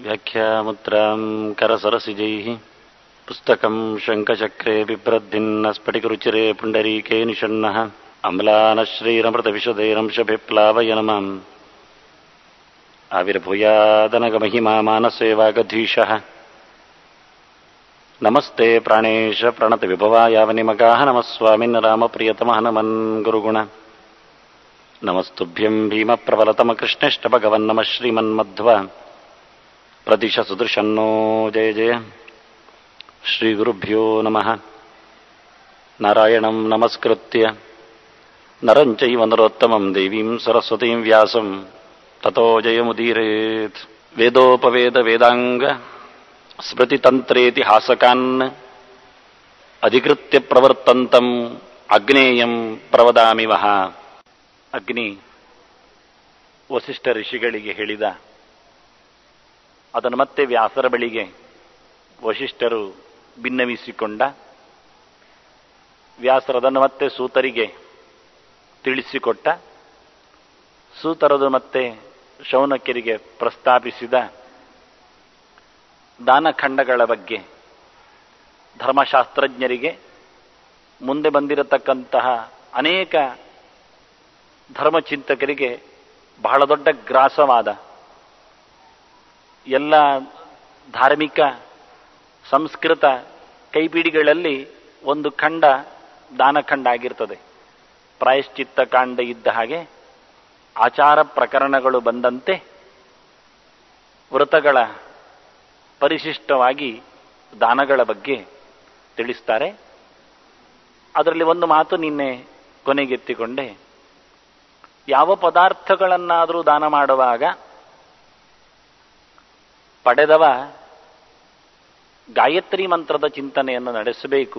व्याख्यामुद्रां करसरसिजैः पुस्तकं शङ्खचक्रे बिभ्रद्भिन्न स्फटिकरुचिरे पुण्डरीके निषण्णः अम्लानश्रीरमृतविशदैरंशभिप्लावयनमाम् आविर्भूयादनगमहिमा मानसे वागधीशः नमस्ते प्राणेश प्रणतविभवायावनिमगाः नमः स्वामिन् रामप्रियतमः नमन् गुरुगुण नमस्तुभ्यं भीमप्रबलतमकृष्णेष्टभगवन्नमः श्रीमन्मध्व प्रदिश सुदृशन्नो जय जय श्रीगुरुभ्यो नमः नारायणं नमस्कृत्य नरं चैव नरोत्तमं देवीं सरस्वतीं व्यासं ततो जयमुदीरेत् वेदोपवेदवेदाङ्ग स्मृतितन्त्रेतिहासकान् अधिकृत्य प्रवर्तन्तम् ಅಗ್ನೇಯಂ ಪ್ರವದಾಮಿ ವಹ ಅಗ್ನಿ ವಸಿಷ್ಠ ಋಷಿಗಳಿಗೆ ಹೇಳಿದ ಅದನ್ನು ಮತ್ತೆ ವ್ಯಾಸರ ಬಳಿಗೆ ವಶಿಷ್ಠರು ಭಿನ್ನವಿಸಿಕೊಂಡ ವ್ಯಾಸರದನ್ನು ಮತ್ತೆ ಸೂತರಿಗೆ ತಿಳಿಸಿಕೊಟ್ಟ ಸೂತರದು ಮತ್ತೆ ಶೌನಕ್ಯರಿಗೆ ಪ್ರಸ್ತಾಪಿಸಿದ ದಾನಖಂಡಗಳ ಬಗ್ಗೆ ಧರ್ಮಶಾಸ್ತ್ರಜ್ಞರಿಗೆ ಮುಂದೆ ಬಂದಿರತಕ್ಕಂತಹ ಅನೇಕ ಧರ್ಮಚಿಂತಕರಿಗೆ ಬಹಳ ದೊಡ್ಡ ಗ್ರಾಸವಾದ ಎಲ್ಲ ಧಾರ್ಮಿಕ ಸಂಸ್ಕೃತ ಕೈಪಿಡಿಗಳಲ್ಲಿ ಒಂದು ಖಂಡ ದಾನಖಂಡ ಆಗಿರ್ತದೆ ಪ್ರಾಯಶ್ಚಿತ್ತ ಕಾಂಡ ಇದ್ದ ಹಾಗೆ ಆಚಾರ ಪ್ರಕರಣಗಳು ಬಂದಂತೆ ವ್ರತಗಳ ಪರಿಶಿಷ್ಟವಾಗಿ ದಾನಗಳ ಬಗ್ಗೆ ತಿಳಿಸ್ತಾರೆ ಅದರಲ್ಲಿ ಒಂದು ಮಾತು ನಿನ್ನೆ ಕೊನೆಗೆತ್ತಿಕೊಂಡೆ ಯಾವ ಪದಾರ್ಥಗಳನ್ನಾದರೂ ದಾನ ಮಾಡುವಾಗ ಪಡೆದವ ಗಾಯತ್ರಿ ಮಂತ್ರದ ಚಿಂತನೆಯನ್ನು ನಡೆಸಬೇಕು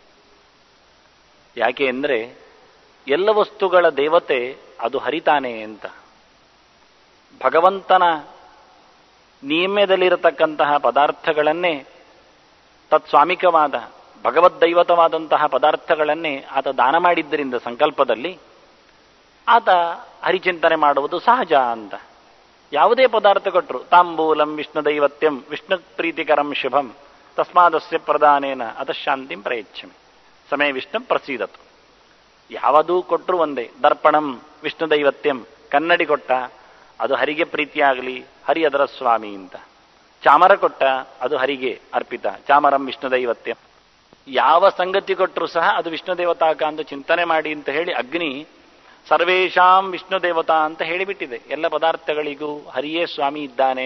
ಯಾಕೆ ಅಂದರೆ ಎಲ್ಲ ವಸ್ತುಗಳ ದೇವತೆ ಅದು ಹರಿತಾನೆ ಅಂತ ಭಗವಂತನ ನಿಯಮ್ಯದಲ್ಲಿರತಕ್ಕಂತಹ ಪದಾರ್ಥಗಳನ್ನೇ ತತ್ಸ್ವಾಮಿಕವಾದ ಭಗವದ್ದೈವತವಾದಂತಹ ಪದಾರ್ಥಗಳನ್ನೇ ಆತ ದಾನ ಮಾಡಿದ್ದರಿಂದ ಸಂಕಲ್ಪದಲ್ಲಿ ಆತ ಹರಿಚಿಂತನೆ ಮಾಡುವುದು ಸಹಜ ಅಂತ ಯಾವುದೇ ಪದಾರ್ಥ ಕೊಟ್ಟರು ತಾಂಬೂಲಂ ವಿಷ್ಣು ದೈವತ್ಯಂ ವಿಷ್ಣು ಪ್ರೀತಿಕರಂ ಶುಭಂ ತಸ್ಮಾದಸ್ಯ ಪ್ರಧಾನೇನ ಅತ ಶಾಂತಿಂ ಪ್ರಯಚ್ಛಮಿ ಸಮಯ ವಿಷ್ಣು ಪ್ರಸೀದತು ಯಾವುದೂ ಕೊಟ್ಟರು ಒಂದೇ ದರ್ಪಣಂ ವಿಷ್ಣು ದೈವತ್ಯಂ ಕನ್ನಡಿ ಕೊಟ್ಟ ಅದು ಹರಿಗೆ ಪ್ರೀತಿಯಾಗಲಿ ಹರಿ ಅದರ ಸ್ವಾಮಿ ಅಂತ ಚಾಮರ ಕೊಟ್ಟ ಅದು ಹರಿಗೆ ಅರ್ಪಿತ ಚಾಮರಂ ವಿಷ್ಣು ದೈವತ್ಯಂ ಯಾವ ಸಂಗತಿ ಕೊಟ್ಟರು ಸಹ ಅದು ವಿಷ್ಣು ದೇವತಾಕ ಅಂತ ಚಿಂತನೆ ಮಾಡಿ ಅಂತ ಹೇಳಿ ಅಗ್ನಿ ಸರ್ವೇಶಾಂ ವಿಷ್ಣು ದೇವತಾ ಅಂತ ಹೇಳಿಬಿಟ್ಟಿದೆ ಎಲ್ಲ ಪದಾರ್ಥಗಳಿಗೂ ಹರಿಯೇ ಸ್ವಾಮಿ ಇದ್ದಾನೆ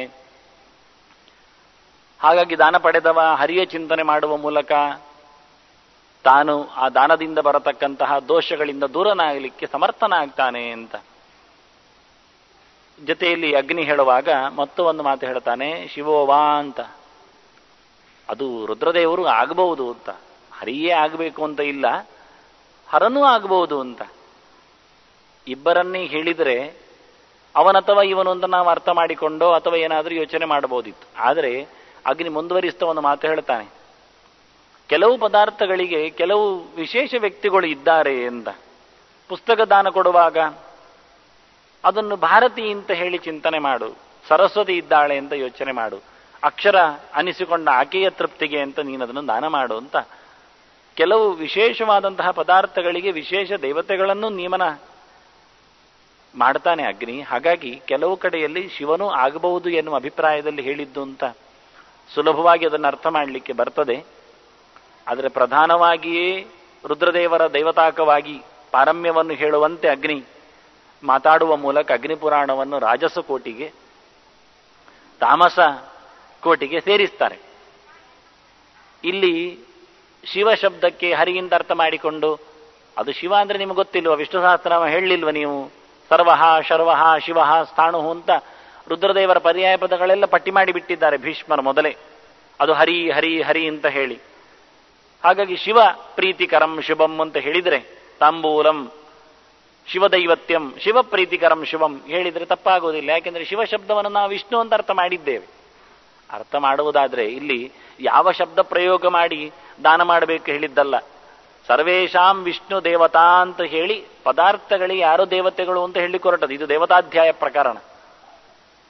ಹಾಗಾಗಿ ದಾನ ಪಡೆದವ ಹರಿಯ ಚಿಂತನೆ ಮಾಡುವ ಮೂಲಕ ತಾನು ಆ ದಾನದಿಂದ ಬರತಕ್ಕಂತಹ ದೋಷಗಳಿಂದ ದೂರನಾಗಲಿಕ್ಕೆ ಸಮರ್ಥನಾಗ್ತಾನೆ ಅಂತ ಜೊತೆಯಲ್ಲಿ ಅಗ್ನಿ ಹೇಳುವಾಗ ಮತ್ತು ಒಂದು ಮಾತು ಹೇಳ್ತಾನೆ ಶಿವೋವಾ ಅಂತ ಅದು ರುದ್ರದೇವರು ಆಗಬಹುದು ಅಂತ ಹರಿಯೇ ಆಗಬೇಕು ಅಂತ ಇಲ್ಲ ಹರನೂ ಆಗಬಹುದು ಅಂತ ಇಬ್ಬರನ್ನೇ ಹೇಳಿದರೆ ಅವನಥವಾ ಇವನು ಅಂತ ನಾವು ಅರ್ಥ ಮಾಡಿಕೊಂಡೋ ಅಥವಾ ಏನಾದರೂ ಯೋಚನೆ ಮಾಡಬಹುದಿತ್ತು ಆದರೆ ಅಗ್ನಿ ಮುಂದುವರಿಸ್ತಾ ಒಂದು ಮಾತು ಹೇಳ್ತಾನೆ ಕೆಲವು ಪದಾರ್ಥಗಳಿಗೆ ಕೆಲವು ವಿಶೇಷ ವ್ಯಕ್ತಿಗಳು ಇದ್ದಾರೆ ಅಂತ ಪುಸ್ತಕ ದಾನ ಕೊಡುವಾಗ ಅದನ್ನು ಭಾರತಿ ಅಂತ ಹೇಳಿ ಚಿಂತನೆ ಮಾಡು ಸರಸ್ವತಿ ಇದ್ದಾಳೆ ಅಂತ ಯೋಚನೆ ಮಾಡು ಅಕ್ಷರ ಅನಿಸಿಕೊಂಡ ಆಕೆಯ ತೃಪ್ತಿಗೆ ಅಂತ ನೀನು ಅದನ್ನು ದಾನ ಮಾಡು ಅಂತ ಕೆಲವು ವಿಶೇಷವಾದಂತಹ ಪದಾರ್ಥಗಳಿಗೆ ವಿಶೇಷ ದೇವತೆಗಳನ್ನು ನಿಯಮನ ಮಾಡ್ತಾನೆ ಅಗ್ನಿ ಹಾಗಾಗಿ ಕೆಲವು ಕಡೆಯಲ್ಲಿ ಶಿವನು ಆಗಬಹುದು ಎನ್ನುವ ಅಭಿಪ್ರಾಯದಲ್ಲಿ ಹೇಳಿದ್ದು ಅಂತ ಸುಲಭವಾಗಿ ಅದನ್ನು ಅರ್ಥ ಮಾಡಲಿಕ್ಕೆ ಬರ್ತದೆ ಆದರೆ ಪ್ರಧಾನವಾಗಿಯೇ ರುದ್ರದೇವರ ದೈವತಾಕವಾಗಿ ಪಾರಮ್ಯವನ್ನು ಹೇಳುವಂತೆ ಅಗ್ನಿ ಮಾತಾಡುವ ಮೂಲಕ ಅಗ್ನಿ ಪುರಾಣವನ್ನು ರಾಜಸ ಕೋಟಿಗೆ ತಾಮಸ ಕೋಟಿಗೆ ಸೇರಿಸ್ತಾರೆ ಇಲ್ಲಿ ಶಿವ ಶಬ್ದಕ್ಕೆ ಹರಿಯಿಂದ ಅರ್ಥ ಮಾಡಿಕೊಂಡು ಅದು ಶಿವ ಅಂದ್ರೆ ನಿಮಗೆ ಗೊತ್ತಿಲ್ವ ವಿಷ್ಣು ಸಹಸ್ರನಾಮ ಹೇಳಲಿಲ್ವ ನೀವು ಸರ್ವಹ ಶರ್ವಹ ಶಿವ ಸ್ಥಾಣು ಅಂತ ರುದ್ರದೇವರ ಪರ್ಯಾಯ ಪದಗಳೆಲ್ಲ ಪಟ್ಟಿ ಮಾಡಿ ಬಿಟ್ಟಿದ್ದಾರೆ ಭೀಷ್ಮರ ಮೊದಲೇ ಅದು ಹರಿ ಹರಿ ಹರಿ ಅಂತ ಹೇಳಿ ಹಾಗಾಗಿ ಶಿವ ಪ್ರೀತಿಕರಂ ಶುಭಂ ಅಂತ ಹೇಳಿದರೆ ತಾಂಬೂಲಂ ಶಿವದೈವತ್ಯಂ ಶಿವ ಪ್ರೀತಿಕರಂ ಶುಭಂ ಹೇಳಿದರೆ ತಪ್ಪಾಗೋದಿಲ್ಲ ಯಾಕೆಂದ್ರೆ ಶಿವ ಶಬ್ದವನ್ನು ನಾವು ವಿಷ್ಣು ಅಂತ ಅರ್ಥ ಮಾಡಿದ್ದೇವೆ ಅರ್ಥ ಮಾಡುವುದಾದ್ರೆ ಇಲ್ಲಿ ಯಾವ ಶಬ್ದ ಪ್ರಯೋಗ ಮಾಡಿ ದಾನ ಮಾಡಬೇಕು ಹೇಳಿದ್ದಲ್ಲ ಸರ್ವೇಶಾಂ ವಿಷ್ಣು ದೇವತಾ ಅಂತ ಹೇಳಿ ಪದಾರ್ಥಗಳಿಗೆ ಯಾರೋ ದೇವತೆಗಳು ಅಂತ ಹೇಳಿ ಹೊರಟದು ಇದು ದೇವತಾಧ್ಯಾಯ ಪ್ರಕರಣ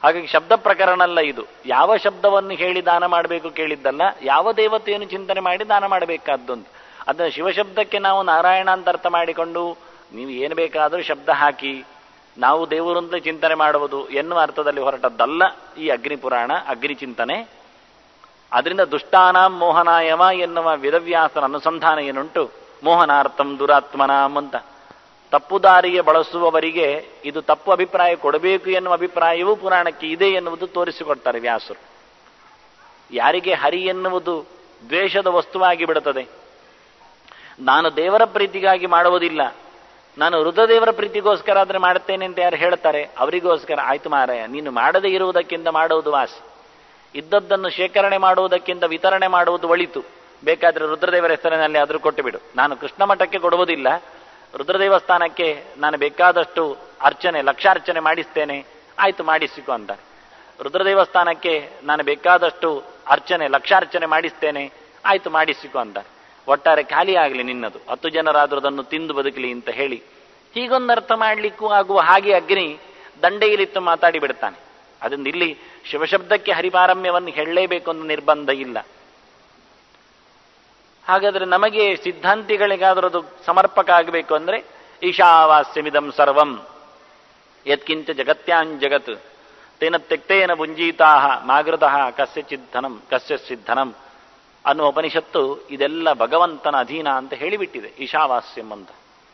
ಹಾಗಾಗಿ ಶಬ್ದ ಪ್ರಕರಣ ಅಲ್ಲ ಇದು ಯಾವ ಶಬ್ದವನ್ನು ಹೇಳಿ ದಾನ ಮಾಡಬೇಕು ಕೇಳಿದ್ದಲ್ಲ ಯಾವ ದೇವತೆಯನ್ನು ಚಿಂತನೆ ಮಾಡಿ ದಾನ ಮಾಡಬೇಕಾದ್ದೊಂದು ಅದನ್ನ ಶಿವಶಬ್ದಕ್ಕೆ ನಾವು ನಾರಾಯಣ ಅಂತ ಅರ್ಥ ಮಾಡಿಕೊಂಡು ನೀವು ಏನು ಬೇಕಾದರೂ ಶಬ್ದ ಹಾಕಿ ನಾವು ದೇವರು ಅಂತ ಚಿಂತನೆ ಮಾಡುವುದು ಎನ್ನುವ ಅರ್ಥದಲ್ಲಿ ಹೊರಟದ್ದಲ್ಲ ಈ ಅಗ್ನಿ ಪುರಾಣ ಅಗ್ನಿ ಚಿಂತನೆ ಅದರಿಂದ ದುಷ್ಟಾನಾಂ ಮೋಹನಾಯಮ ಎನ್ನುವ ವೇದವ್ಯಾಸನ ಅನುಸಂಧಾನ ಏನುಂಟು ಮೋಹನಾರ್ಥಂ ದುರಾತ್ಮನಾಂ ಅಂತ ತಪ್ಪು ದಾರಿಗೆ ಬಳಸುವವರಿಗೆ ಇದು ತಪ್ಪು ಅಭಿಪ್ರಾಯ ಕೊಡಬೇಕು ಎನ್ನುವ ಅಭಿಪ್ರಾಯವೂ ಪುರಾಣಕ್ಕೆ ಇದೆ ಎನ್ನುವುದು ತೋರಿಸಿಕೊಡ್ತಾರೆ ವ್ಯಾಸರು ಯಾರಿಗೆ ಹರಿ ಎನ್ನುವುದು ದ್ವೇಷದ ವಸ್ತುವಾಗಿ ಬಿಡುತ್ತದೆ ನಾನು ದೇವರ ಪ್ರೀತಿಗಾಗಿ ಮಾಡುವುದಿಲ್ಲ ನಾನು ರುದ್ರದೇವರ ಪ್ರೀತಿಗೋಸ್ಕರ ಆದ್ರೆ ಮಾಡುತ್ತೇನೆ ಅಂತ ಯಾರು ಹೇಳ್ತಾರೆ ಅವರಿಗೋಸ್ಕರ ಆಯ್ತು ಮಾರಾಯ ನೀನು ಮಾಡದೇ ಇರುವುದಕ್ಕಿಂತ ಮಾಡುವುದು ವಾಸಿ ಇದ್ದದ್ದನ್ನು ಶೇಖರಣೆ ಮಾಡುವುದಕ್ಕಿಂತ ವಿತರಣೆ ಮಾಡುವುದು ಒಳಿತು ಬೇಕಾದ್ರೆ ರುದ್ರದೇವರ ಹೆಸರಿನಲ್ಲಿ ಆದರೂ ಕೊಟ್ಟು ಬಿಡು ನಾನು ಕೃಷ್ಣ ಮಠಕ್ಕೆ ಕೊಡುವುದಿಲ್ಲ ರುದ್ರದೇವಸ್ಥಾನಕ್ಕೆ ನಾನು ಬೇಕಾದಷ್ಟು ಅರ್ಚನೆ ಲಕ್ಷಾರ್ಚನೆ ಮಾಡಿಸ್ತೇನೆ ಆಯ್ತು ಮಾಡಿಸಿಕೊ ಅಂತಾರೆ ರುದ್ರದೇವಸ್ಥಾನಕ್ಕೆ ನಾನು ಬೇಕಾದಷ್ಟು ಅರ್ಚನೆ ಲಕ್ಷಾರ್ಚನೆ ಮಾಡಿಸ್ತೇನೆ ಆಯ್ತು ಮಾಡಿಸಿಕೊ ಅಂತಾರೆ ಒಟ್ಟಾರೆ ಖಾಲಿ ಆಗಲಿ ನಿನ್ನದು ಹತ್ತು ಜನರಾದರೂ ಅದನ್ನು ತಿಂದು ಬದುಕಲಿ ಅಂತ ಹೇಳಿ ಹೀಗೊಂದು ಅರ್ಥ ಮಾಡಲಿಕ್ಕೂ ಆಗುವ ಹಾಗೆ ಅಗ್ನಿ ದಂಡೆಯಲ್ಲಿತ್ತು ಮಾತಾಡಿ ಬಿಡ್ತಾನೆ ಅದರಿಂದ ಇಲ್ಲಿ ಶಿವಶಬ್ದಕ್ಕೆ ಹರಿಪಾರಮ್ಯವನ್ನು ಹೇಳಲೇಬೇಕು ಅನ್ನೋ ನಿರ್ಬಂಧ ಇಲ್ಲ ಹಾಗಾದ್ರೆ ನಮಗೆ ಸಿದ್ಧಾಂತಿಗಳಿಗಾದರೂ ಅದು ಸಮರ್ಪಕ ಆಗಬೇಕು ಅಂದ್ರೆ ಈಶಾವಾಸ್ಯಮಿದಂ ಸರ್ವಂ ಯತ್ಕಿಂಚ ಜಗತ್ಯಾಂ ಜಗತ್ ತೇನ ತ್ಯಕ್ತೇನ ಭುಂಜೀತಾ ಮಾಗೃತಃ ಕಸ್ಯಚಿತ್ ಧನಂ ಕಸ್ಯಚಿತ್ ಧನಂ ಅನ್ನುವ ಉಪನಿಷತ್ತು ಇದೆಲ್ಲ ಭಗವಂತನ ಅಧೀನ ಅಂತ ಹೇಳಿಬಿಟ್ಟಿದೆ ಈಶಾವಾಸ್ಯಂ ಅಂತ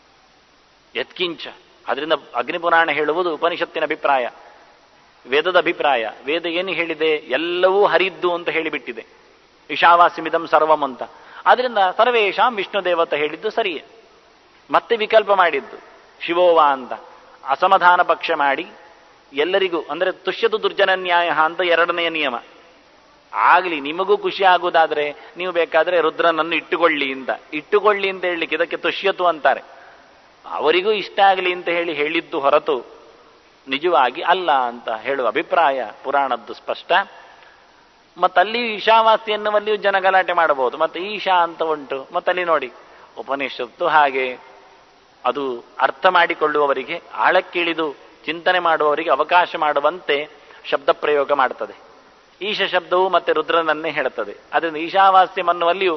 ಯತ್ಕಿಂಚ ಅದರಿಂದ ಅಗ್ನಿಪುರಾಣ ಹೇಳುವುದು ಉಪನಿಷತ್ತಿನ ಅಭಿಪ್ರಾಯ ವೇದದ ಅಭಿಪ್ರಾಯ ವೇದ ಏನು ಹೇಳಿದೆ ಎಲ್ಲವೂ ಹರಿದ್ದು ಅಂತ ಹೇಳಿಬಿಟ್ಟಿದೆ ಈಶಾವಾಸ್ಯಮಿದಂ ಸರ್ವಂ ಅಂತ ಆದ್ರಿಂದ ಸರ್ವೇಶಾಂ ವಿಷ್ಣು ದೇವತ ಹೇಳಿದ್ದು ಸರಿಯೇ ಮತ್ತೆ ವಿಕಲ್ಪ ಮಾಡಿದ್ದು ಶಿವೋವ ಅಂತ ಅಸಮಾಧಾನ ಪಕ್ಷ ಮಾಡಿ ಎಲ್ಲರಿಗೂ ಅಂದ್ರೆ ತುಷ್ಯದು ದುರ್ಜನ ನ್ಯಾಯ ಅಂತ ಎರಡನೆಯ ನಿಯಮ ಆಗಲಿ ನಿಮಗೂ ಖುಷಿ ಆಗುವುದಾದ್ರೆ ನೀವು ಬೇಕಾದ್ರೆ ರುದ್ರನನ್ನು ಇಟ್ಟುಕೊಳ್ಳಿ ಅಂತ ಇಟ್ಟುಕೊಳ್ಳಿ ಅಂತ ಹೇಳಲಿಕ್ಕೆ ಇದಕ್ಕೆ ತುಷ್ಯತು ಅಂತಾರೆ ಅವರಿಗೂ ಇಷ್ಟ ಆಗಲಿ ಅಂತ ಹೇಳಿ ಹೇಳಿದ್ದು ಹೊರತು ನಿಜವಾಗಿ ಅಲ್ಲ ಅಂತ ಹೇಳುವ ಅಭಿಪ್ರಾಯ ಪುರಾಣದ್ದು ಸ್ಪಷ್ಟ ಮತ್ತಲ್ಲಿಯೂ ಈಶಾವಾಸ್ಯ ಎನ್ನುವಲ್ಲಿಯೂ ಜನ ಗಲಾಟೆ ಮಾಡಬಹುದು ಮತ್ತೆ ಈಶಾ ಅಂತ ಉಂಟು ಮತ್ತಲ್ಲಿ ನೋಡಿ ಉಪನಿಷತ್ತು ಹಾಗೆ ಅದು ಅರ್ಥ ಮಾಡಿಕೊಳ್ಳುವವರಿಗೆ ಆಳಕ್ಕಿಳಿದು ಚಿಂತನೆ ಮಾಡುವವರಿಗೆ ಅವಕಾಶ ಮಾಡುವಂತೆ ಶಬ್ದ ಪ್ರಯೋಗ ಮಾಡ್ತದೆ ಈಶ ಶಬ್ದವು ಮತ್ತೆ ರುದ್ರನನ್ನೇ ಹೇಳುತ್ತದೆ ಅದರಿಂದ ಈಶಾವಾಸ್ಯಂ ಅನ್ನುವಲ್ಲಿಯೂ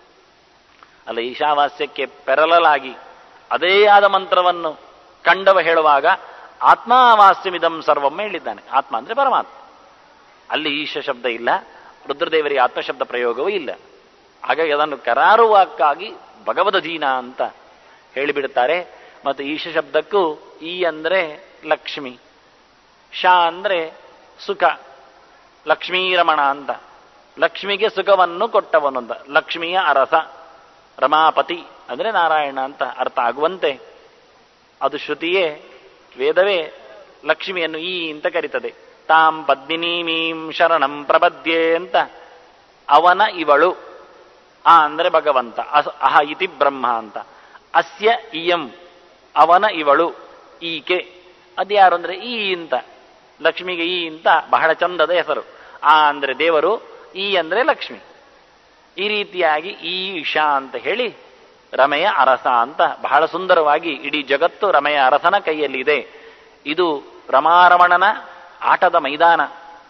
ಅಲ್ಲ ಈಶಾವಾಸ್ಯಕ್ಕೆ ಪೆರಲಾಗಿ ಅದೇ ಆದ ಮಂತ್ರವನ್ನು ಕಂಡವ ಹೇಳುವಾಗ ಆತ್ಮಾವಾಸ್ಯಮಿದಂ ಸರ್ವಂ ಹೇಳಿದ್ದಾನೆ ಆತ್ಮ ಅಂದ್ರೆ ಪರಮಾತ್ಮ ಅಲ್ಲಿ ಈಶ ಶಬ್ದ ಇಲ್ಲ ರುದ್ರದೇವರಿಗೆ ಆತ್ಮಶಬ್ದ ಪ್ರಯೋಗವೂ ಇಲ್ಲ ಹಾಗಾಗಿ ಅದನ್ನು ಕರಾರುವಾಕ್ಕಾಗಿ ಭಗವದಧೀನ ಅಂತ ಹೇಳಿಬಿಡುತ್ತಾರೆ ಮತ್ತು ಈಶ ಶಬ್ದಕ್ಕೂ ಈ ಅಂದ್ರೆ ಲಕ್ಷ್ಮಿ ಶಾ ಅಂದ್ರೆ ಸುಖ ಲಕ್ಷ್ಮೀರಮಣ ಅಂತ ಲಕ್ಷ್ಮಿಗೆ ಸುಖವನ್ನು ಕೊಟ್ಟವನು ಅಂತ ಲಕ್ಷ್ಮಿಯ ಅರಸ ರಮಾಪತಿ ಅಂದ್ರೆ ನಾರಾಯಣ ಅಂತ ಅರ್ಥ ಆಗುವಂತೆ ಅದು ಶ್ರುತಿಯೇ ವೇದವೇ ಲಕ್ಷ್ಮಿಯನ್ನು ಈ ಅಂತ ಕರೀತದೆ ತಾಂ ಪದ್ಮಿನೀಮೀಂ ಶರಣಂ ಪ್ರಪದ್ಯೆ ಅಂತ ಅವನ ಇವಳು ಆ ಅಂದ್ರೆ ಭಗವಂತ ಅಸ ಅಹ ಇತಿ ಬ್ರಹ್ಮ ಅಂತ ಅಸ್ಯ ಇಯಂ ಅವನ ಇವಳು ಈಕೆ ಅದ್ಯಾರು ಅಂದ್ರೆ ಈ ಅಂತ ಲಕ್ಷ್ಮಿಗೆ ಈ ಅಂತ ಬಹಳ ಚಂದದ ಹೆಸರು ಆ ಅಂದ್ರೆ ದೇವರು ಈ ಅಂದ್ರೆ ಲಕ್ಷ್ಮಿ ಈ ರೀತಿಯಾಗಿ ಈ ಇಶಾ ಅಂತ ಹೇಳಿ ರಮೆಯ ಅರಸ ಅಂತ ಬಹಳ ಸುಂದರವಾಗಿ ಇಡೀ ಜಗತ್ತು ರಮೆಯ ಅರಸನ ಕೈಯಲ್ಲಿದೆ ಇದು ರಮಾರಮಣನ ಆಟದ ಮೈದಾನ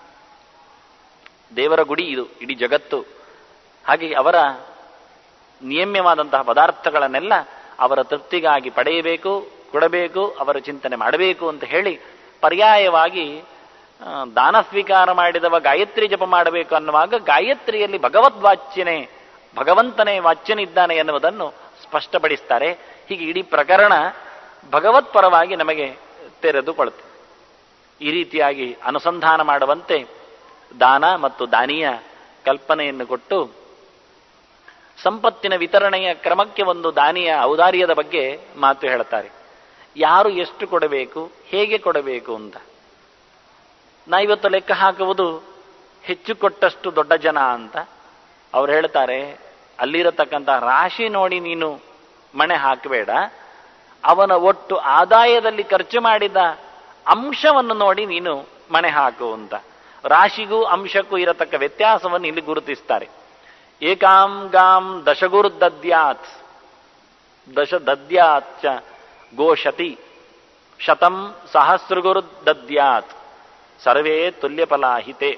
ದೇವರ ಗುಡಿ ಇದು ಇಡೀ ಜಗತ್ತು ಹಾಗೆ ಅವರ ನಿಯಮ್ಯವಾದಂತಹ ಪದಾರ್ಥಗಳನ್ನೆಲ್ಲ ಅವರ ತೃಪ್ತಿಗಾಗಿ ಪಡೆಯಬೇಕು ಕೊಡಬೇಕು ಅವರ ಚಿಂತನೆ ಮಾಡಬೇಕು ಅಂತ ಹೇಳಿ ಪರ್ಯಾಯವಾಗಿ ಆ, ದಾನ ಸ್ವೀಕಾರ ಮಾಡಿದವ ಗಾಯತ್ರಿ ಜಪ ಮಾಡಬೇಕು ಅನ್ನುವಾಗ ಗಾಯತ್ರಿಯಲ್ಲಿ ಭಗವದ್ವಾಚ್ಯನೇ ಭಗವಂತನೇ ವಾಚ್ಯನಿದ್ದಾನೆ ಎನ್ನುವುದನ್ನು ಸ್ಪಷ್ಟಪಡಿಸ್ತಾರೆ ಹೀಗೆ ಇಡೀ ಪ್ರಕರಣ ಭಗವತ್ ಪರವಾಗಿ ನಮಗೆ ತೆರೆದುಕೊಳ್ಳುತ್ತೆ ಈ ರೀತಿಯಾಗಿ ಅನುಸಂಧಾನ ಮಾಡುವಂತೆ ದಾನ ಮತ್ತು ದಾನಿಯ ಕಲ್ಪನೆಯನ್ನು ಕೊಟ್ಟು ಸಂಪತ್ತಿನ ವಿತರಣೆಯ ಕ್ರಮಕ್ಕೆ ಒಂದು ದಾನಿಯ ಔದಾರ್ಯದ ಬಗ್ಗೆ ಮಾತು ಹೇಳ್ತಾರೆ ಯಾರು ಎಷ್ಟು ಕೊಡಬೇಕು ಹೇಗೆ ಕೊಡಬೇಕು ಅಂತ ನಾ ಇವತ್ತು ಲೆಕ್ಕ ಹಾಕುವುದು ಹೆಚ್ಚು ಕೊಟ್ಟಷ್ಟು ದೊಡ್ಡ ಜನ ಅಂತ ಅವ್ರು ಹೇಳ್ತಾರೆ ಅಲ್ಲಿರತಕ್ಕಂಥ ರಾಶಿ ನೋಡಿ ನೀನು ಮಣೆ ಹಾಕಬೇಡ ಅವನ ಒಟ್ಟು ಆದಾಯದಲ್ಲಿ ಖರ್ಚು ಮಾಡಿದ ಅಂಶವನ್ನು ನೋಡಿ ನೀನು ಮಣೆ ಹಾಕು ಅಂತ ರಾಶಿಗೂ ಅಂಶಕ್ಕೂ ಇರತಕ್ಕ ವ್ಯತ್ಯಾಸವನ್ನು ಇಲ್ಲಿ ಗುರುತಿಸ್ತಾರೆ ಏಕಾಂ ಗಾಂ ದಶಗುರು ದದ್ಯಾತ್ ದಶ ದದ್ಯಾತ್ ಚ ಗೋಶತಿ ಶತಂ ಸಹಸ್ರಗುರು ದದ್ಯಾತ್ ಸರ್ವೇ ತುಲ್ಯಫಲಾಹಿತೆ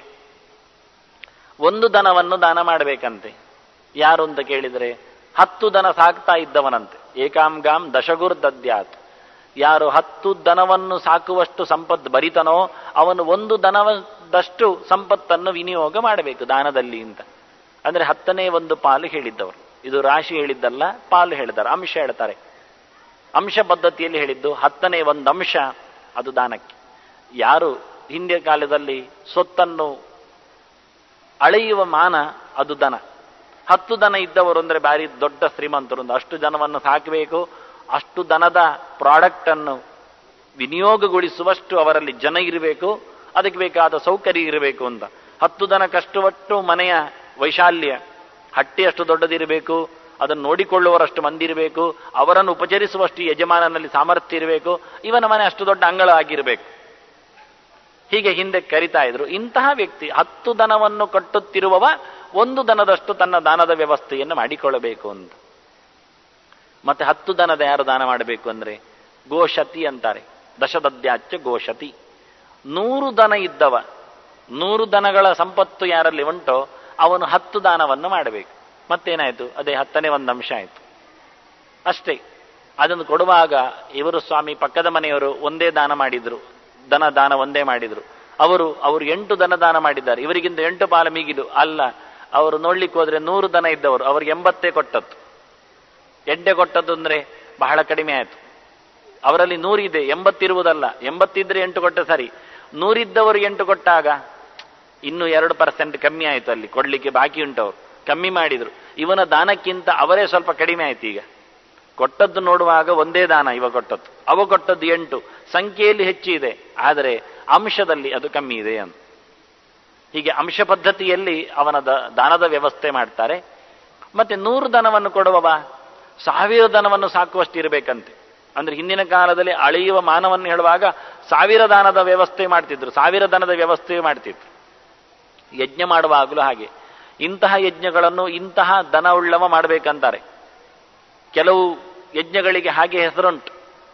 ಒಂದು ದನವನ್ನು ದಾನ ಮಾಡಬೇಕಂತೆ ಯಾರು ಅಂತ ಕೇಳಿದರೆ ಹತ್ತು ದನ ಸಾಕ್ತಾ ಇದ್ದವನಂತೆ ಏಕಾಂಗಾಂ ದಶಗುರ್ ದದ್ಯಾತ್ ಯಾರು ಹತ್ತು ದನವನ್ನು ಸಾಕುವಷ್ಟು ಸಂಪತ್ತು ಬರಿತನೋ ಅವನು ಒಂದು ದನವದಷ್ಟು ಸಂಪತ್ತನ್ನು ವಿನಿಯೋಗ ಮಾಡಬೇಕು ದಾನದಲ್ಲಿ ಅಂತ ಅಂದ್ರೆ ಹತ್ತನೇ ಒಂದು ಪಾಲು ಹೇಳಿದ್ದವರು ಇದು ರಾಶಿ ಹೇಳಿದ್ದಲ್ಲ ಪಾಲು ಹೇಳಿದ್ದಾರೆ ಅಂಶ ಹೇಳ್ತಾರೆ ಅಂಶ ಪದ್ಧತಿಯಲ್ಲಿ ಹೇಳಿದ್ದು ಹತ್ತನೇ ಒಂದು ಅಂಶ ಅದು ದಾನಕ್ಕೆ ಯಾರು ಹಿಂದಿನ ಕಾಲದಲ್ಲಿ ಸೊತ್ತನ್ನು ಅಳೆಯುವ ಮಾನ ಅದು ದನ ಹತ್ತು ದನ ಇದ್ದವರು ಅಂದ್ರೆ ಬಾರಿ ದೊಡ್ಡ ಶ್ರೀಮಂತರು ಒಂದು ಅಷ್ಟು ಜನವನ್ನು ಸಾಕಬೇಕು ಅಷ್ಟು ದನದ ಪ್ರಾಡಕ್ಟ್ ಅನ್ನು ವಿನಿಯೋಗಗೊಳಿಸುವಷ್ಟು ಅವರಲ್ಲಿ ಜನ ಇರಬೇಕು ಅದಕ್ಕೆ ಬೇಕಾದ ಸೌಕರ್ಯ ಇರಬೇಕು ಅಂತ ಹತ್ತು ದನ ಕಷ್ಟುವಟ್ಟು ಮನೆಯ ವೈಶಾಲ್ಯ ಹಟ್ಟಿ ಅಷ್ಟು ದೊಡ್ಡದಿರಬೇಕು ಅದನ್ನು ನೋಡಿಕೊಳ್ಳುವರಷ್ಟು ಮಂದಿ ಇರಬೇಕು ಅವರನ್ನು ಉಪಚರಿಸುವಷ್ಟು ಯಜಮಾನನಲ್ಲಿ ಸಾಮರ್ಥ್ಯ ಇರಬೇಕು ಇವನ ಮನೆ ಅಷ್ಟು ದೊಡ್ಡ ಅಂಗಳ ಆಗಿರಬೇಕು ಹೀಗೆ ಹಿಂದೆ ಕರಿತಾ ಇದ್ರು ಇಂತಹ ವ್ಯಕ್ತಿ ಹತ್ತು ದನವನ್ನು ಕಟ್ಟುತ್ತಿರುವವ ಒಂದು ದನದಷ್ಟು ತನ್ನ ದಾನದ ವ್ಯವಸ್ಥೆಯನ್ನು ಮಾಡಿಕೊಳ್ಳಬೇಕು ಅಂತ ಮತ್ತೆ ಹತ್ತು ದನದ ಯಾರು ದಾನ ಮಾಡಬೇಕು ಅಂದ್ರೆ ಗೋಶತಿ ಅಂತಾರೆ ದಶದದ್ಯಾಚ್ಯ ಗೋಶತಿ ನೂರು ದನ ಇದ್ದವ ನೂರು ದನಗಳ ಸಂಪತ್ತು ಯಾರಲ್ಲಿ ಉಂಟೋ ಅವನು ಹತ್ತು ದಾನವನ್ನು ಮಾಡಬೇಕು ಮತ್ತೇನಾಯ್ತು ಅದೇ ಹತ್ತನೇ ಒಂದು ಅಂಶ ಆಯ್ತು ಅಷ್ಟೇ ಅದನ್ನು ಕೊಡುವಾಗ ಇವರು ಸ್ವಾಮಿ ಪಕ್ಕದ ಮನೆಯವರು ಒಂದೇ ದಾನ ಮಾಡಿದ್ರು ದನ ದಾನ ಒಂದೇ ಮಾಡಿದ್ರು ಅವರು ಅವರು ಎಂಟು ದನ ದಾನ ಮಾಡಿದ್ದಾರೆ ಇವರಿಗಿಂತ ಎಂಟು ಪಾಲ ಮೀಗಿದು ಅಲ್ಲ ಅವರು ನೋಡ್ಲಿಕ್ಕೆ ಹೋದ್ರೆ ನೂರು ದನ ಇದ್ದವರು ಅವ್ರಿಗೆ ಎಂಬತ್ತೇ ಕೊಟ್ಟದ್ದು ಎಂಟೆ ಕೊಟ್ಟದ್ದು ಅಂದ್ರೆ ಬಹಳ ಕಡಿಮೆ ಆಯ್ತು ಅವರಲ್ಲಿ ನೂರಿದೆ ಎಂಬತ್ತಿರುವುದಲ್ಲ ಎಂಬತ್ತಿದ್ರೆ ಎಂಟು ಕೊಟ್ಟ ಸರಿ ನೂರಿದ್ದವರು ಎಂಟು ಕೊಟ್ಟಾಗ ಇನ್ನು ಎರಡು ಪರ್ಸೆಂಟ್ ಕಮ್ಮಿ ಆಯ್ತು ಅಲ್ಲಿ ಕೊಡ್ಲಿಕ್ಕೆ ಬಾಕಿ ಉಂಟವರು ಕಮ್ಮಿ ಮಾಡಿದ್ರು ಇವನ ದಾನಕ್ಕಿಂತ ಅವರೇ ಸ್ವಲ್ಪ ಕಡಿಮೆ ಆಯ್ತು ಈಗ ಕೊಟ್ಟದ್ದು ನೋಡುವಾಗ ಒಂದೇ ದಾನ ಇವ ಕೊಟ್ಟದ್ದು ಅವ ಕೊಟ್ಟದ್ದು ಎಂಟು ಸಂಖ್ಯೆಯಲ್ಲಿ ಹೆಚ್ಚಿದೆ ಆದರೆ ಅಂಶದಲ್ಲಿ ಅದು ಕಮ್ಮಿ ಇದೆ ಅಂತ ಹೀಗೆ ಅಂಶ ಪದ್ಧತಿಯಲ್ಲಿ ಅವನ ದಾನದ ವ್ಯವಸ್ಥೆ ಮಾಡ್ತಾರೆ ಮತ್ತೆ ನೂರು ದನವನ್ನು ಕೊಡುವವ ಸಾವಿರ ದನವನ್ನು ಸಾಕುವಷ್ಟು ಇರಬೇಕಂತೆ ಅಂದ್ರೆ ಹಿಂದಿನ ಕಾಲದಲ್ಲಿ ಅಳೆಯುವ ಮಾನವನ್ನು ಹೇಳುವಾಗ ಸಾವಿರ ದಾನದ ವ್ಯವಸ್ಥೆ ಮಾಡ್ತಿದ್ರು ಸಾವಿರ ದನದ ವ್ಯವಸ್ಥೆ ಮಾಡ್ತಿದ್ರು ಯಜ್ಞ ಮಾಡುವಾಗಲೂ ಹಾಗೆ ಇಂತಹ ಯಜ್ಞಗಳನ್ನು ಇಂತಹ ದನ ಉಳ್ಳವ ಮಾಡಬೇಕಂತಾರೆ ಕೆಲವು ಯಜ್ಞಗಳಿಗೆ ಹಾಗೆ ಹೆಸರುಂಟು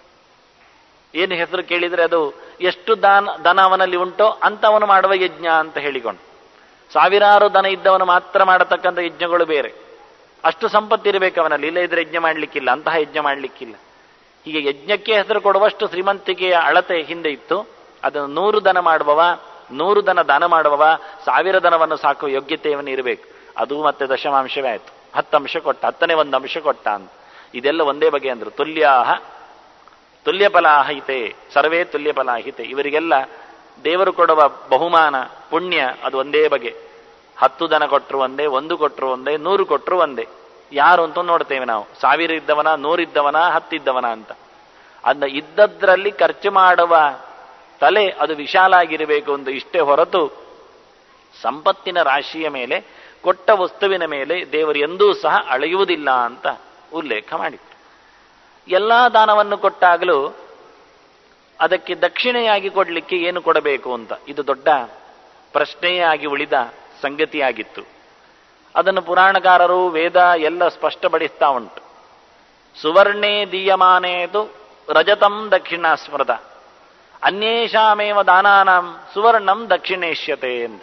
ಏನು ಹೆಸರು ಕೇಳಿದ್ರೆ ಅದು ಎಷ್ಟು ದಾನ ದನ ಅವನಲ್ಲಿ ಉಂಟೋ ಅಂತವನು ಮಾಡುವ ಯಜ್ಞ ಅಂತ ಹೇಳಿಕೊಂಡು ಸಾವಿರಾರು ದನ ಇದ್ದವನು ಮಾತ್ರ ಮಾಡತಕ್ಕಂಥ ಯಜ್ಞಗಳು ಬೇರೆ ಅಷ್ಟು ಸಂಪತ್ತಿರಬೇಕು ಅವನಲ್ಲಿ ಇಲ್ಲ ಇದ್ರೆ ಯಜ್ಞ ಮಾಡಲಿಕ್ಕಿಲ್ಲ ಅಂತಹ ಯಜ್ಞ ಮಾಡಲಿಕ್ಕಿಲ್ಲ ಹೀಗೆ ಯಜ್ಞಕ್ಕೆ ಹೆಸರು ಕೊಡುವಷ್ಟು ಶ್ರೀಮಂತಿಕೆಯ ಅಳತೆ ಹಿಂದೆ ಇತ್ತು ಅದನ್ನು ನೂರು ದನ ಮಾಡುವವ ನೂರು ದನ ದಾನ ಮಾಡುವವ ಸಾವಿರ ದನವನ್ನು ಸಾಕುವ ಯೋಗ್ಯತೆಯನ್ನು ಇರಬೇಕು ಅದು ಮತ್ತೆ ದಶಮಾಂಶವೇ ಆಯ್ತು ಹತ್ತು ಅಂಶ ಕೊಟ್ಟ ಹತ್ತನೇ ಒಂದು ಅಂಶ ಕೊಟ್ಟ ಅಂತ ಇದೆಲ್ಲ ಒಂದೇ ಬಗೆ ಅಂದ್ರು ತುಲ್ಯಾಹ ತುಲ್ಯಫಲಾಹಿತೆ ಸರ್ವೇ ತುಲ್ಯಫಲಾಹಿತೆ ಇವರಿಗೆಲ್ಲ ದೇವರು ಕೊಡುವ ಬಹುಮಾನ ಪುಣ್ಯ ಅದು ಒಂದೇ ಬಗೆ ಹತ್ತು ದನ ಕೊಟ್ಟರು ಒಂದೇ ಒಂದು ಕೊಟ್ಟರು ಒಂದೇ ನೂರು ಕೊಟ್ಟರು ಒಂದೇ ಯಾರು ಅಂತ ನೋಡ್ತೇವೆ ನಾವು ಸಾವಿರ ಇದ್ದವನ ನೂರಿದ್ದವನ ಹತ್ತಿದ್ದವನ ಅಂತ ಅದನ್ನ ಇದ್ದದ್ರಲ್ಲಿ ಖರ್ಚು ಮಾಡುವ ತಲೆ ಅದು ವಿಶಾಲ ಆಗಿರಬೇಕು ಅಂತ ಇಷ್ಟೇ ಹೊರತು ಸಂಪತ್ತಿನ ರಾಶಿಯ ಮೇಲೆ ಕೊಟ್ಟ ವಸ್ತುವಿನ ಮೇಲೆ ದೇವರು ಎಂದೂ ಸಹ ಅಳೆಯುವುದಿಲ್ಲ ಅಂತ ಉಲ್ಲೇಖ ಮಾಡಿತ್ತು ಎಲ್ಲಾ ದಾನವನ್ನು ಕೊಟ್ಟಾಗಲೂ ಅದಕ್ಕೆ ದಕ್ಷಿಣೆಯಾಗಿ ಕೊಡಲಿಕ್ಕೆ ಏನು ಕೊಡಬೇಕು ಅಂತ ಇದು ದೊಡ್ಡ ಪ್ರಶ್ನೆಯಾಗಿ ಉಳಿದ ಸಂಗತಿಯಾಗಿತ್ತು ಅದನ್ನು ಪುರಾಣಕಾರರು ವೇದ ಎಲ್ಲ ಸ್ಪಷ್ಟಪಡಿಸ್ತಾ ಉಂಟು ಸುವರ್ಣೇ ದೀಯಮಾನೇತು ರಜತಂ ದಕ್ಷಿಣಾಸ್ಮೃತ ಅನ್ಯೇಷಾಮೇವ ದಾನಾನಾಂ ಸುವರ್ಣಂ ದಕ್ಷಿಣೇಶ್ಯತೆ ಎಂದ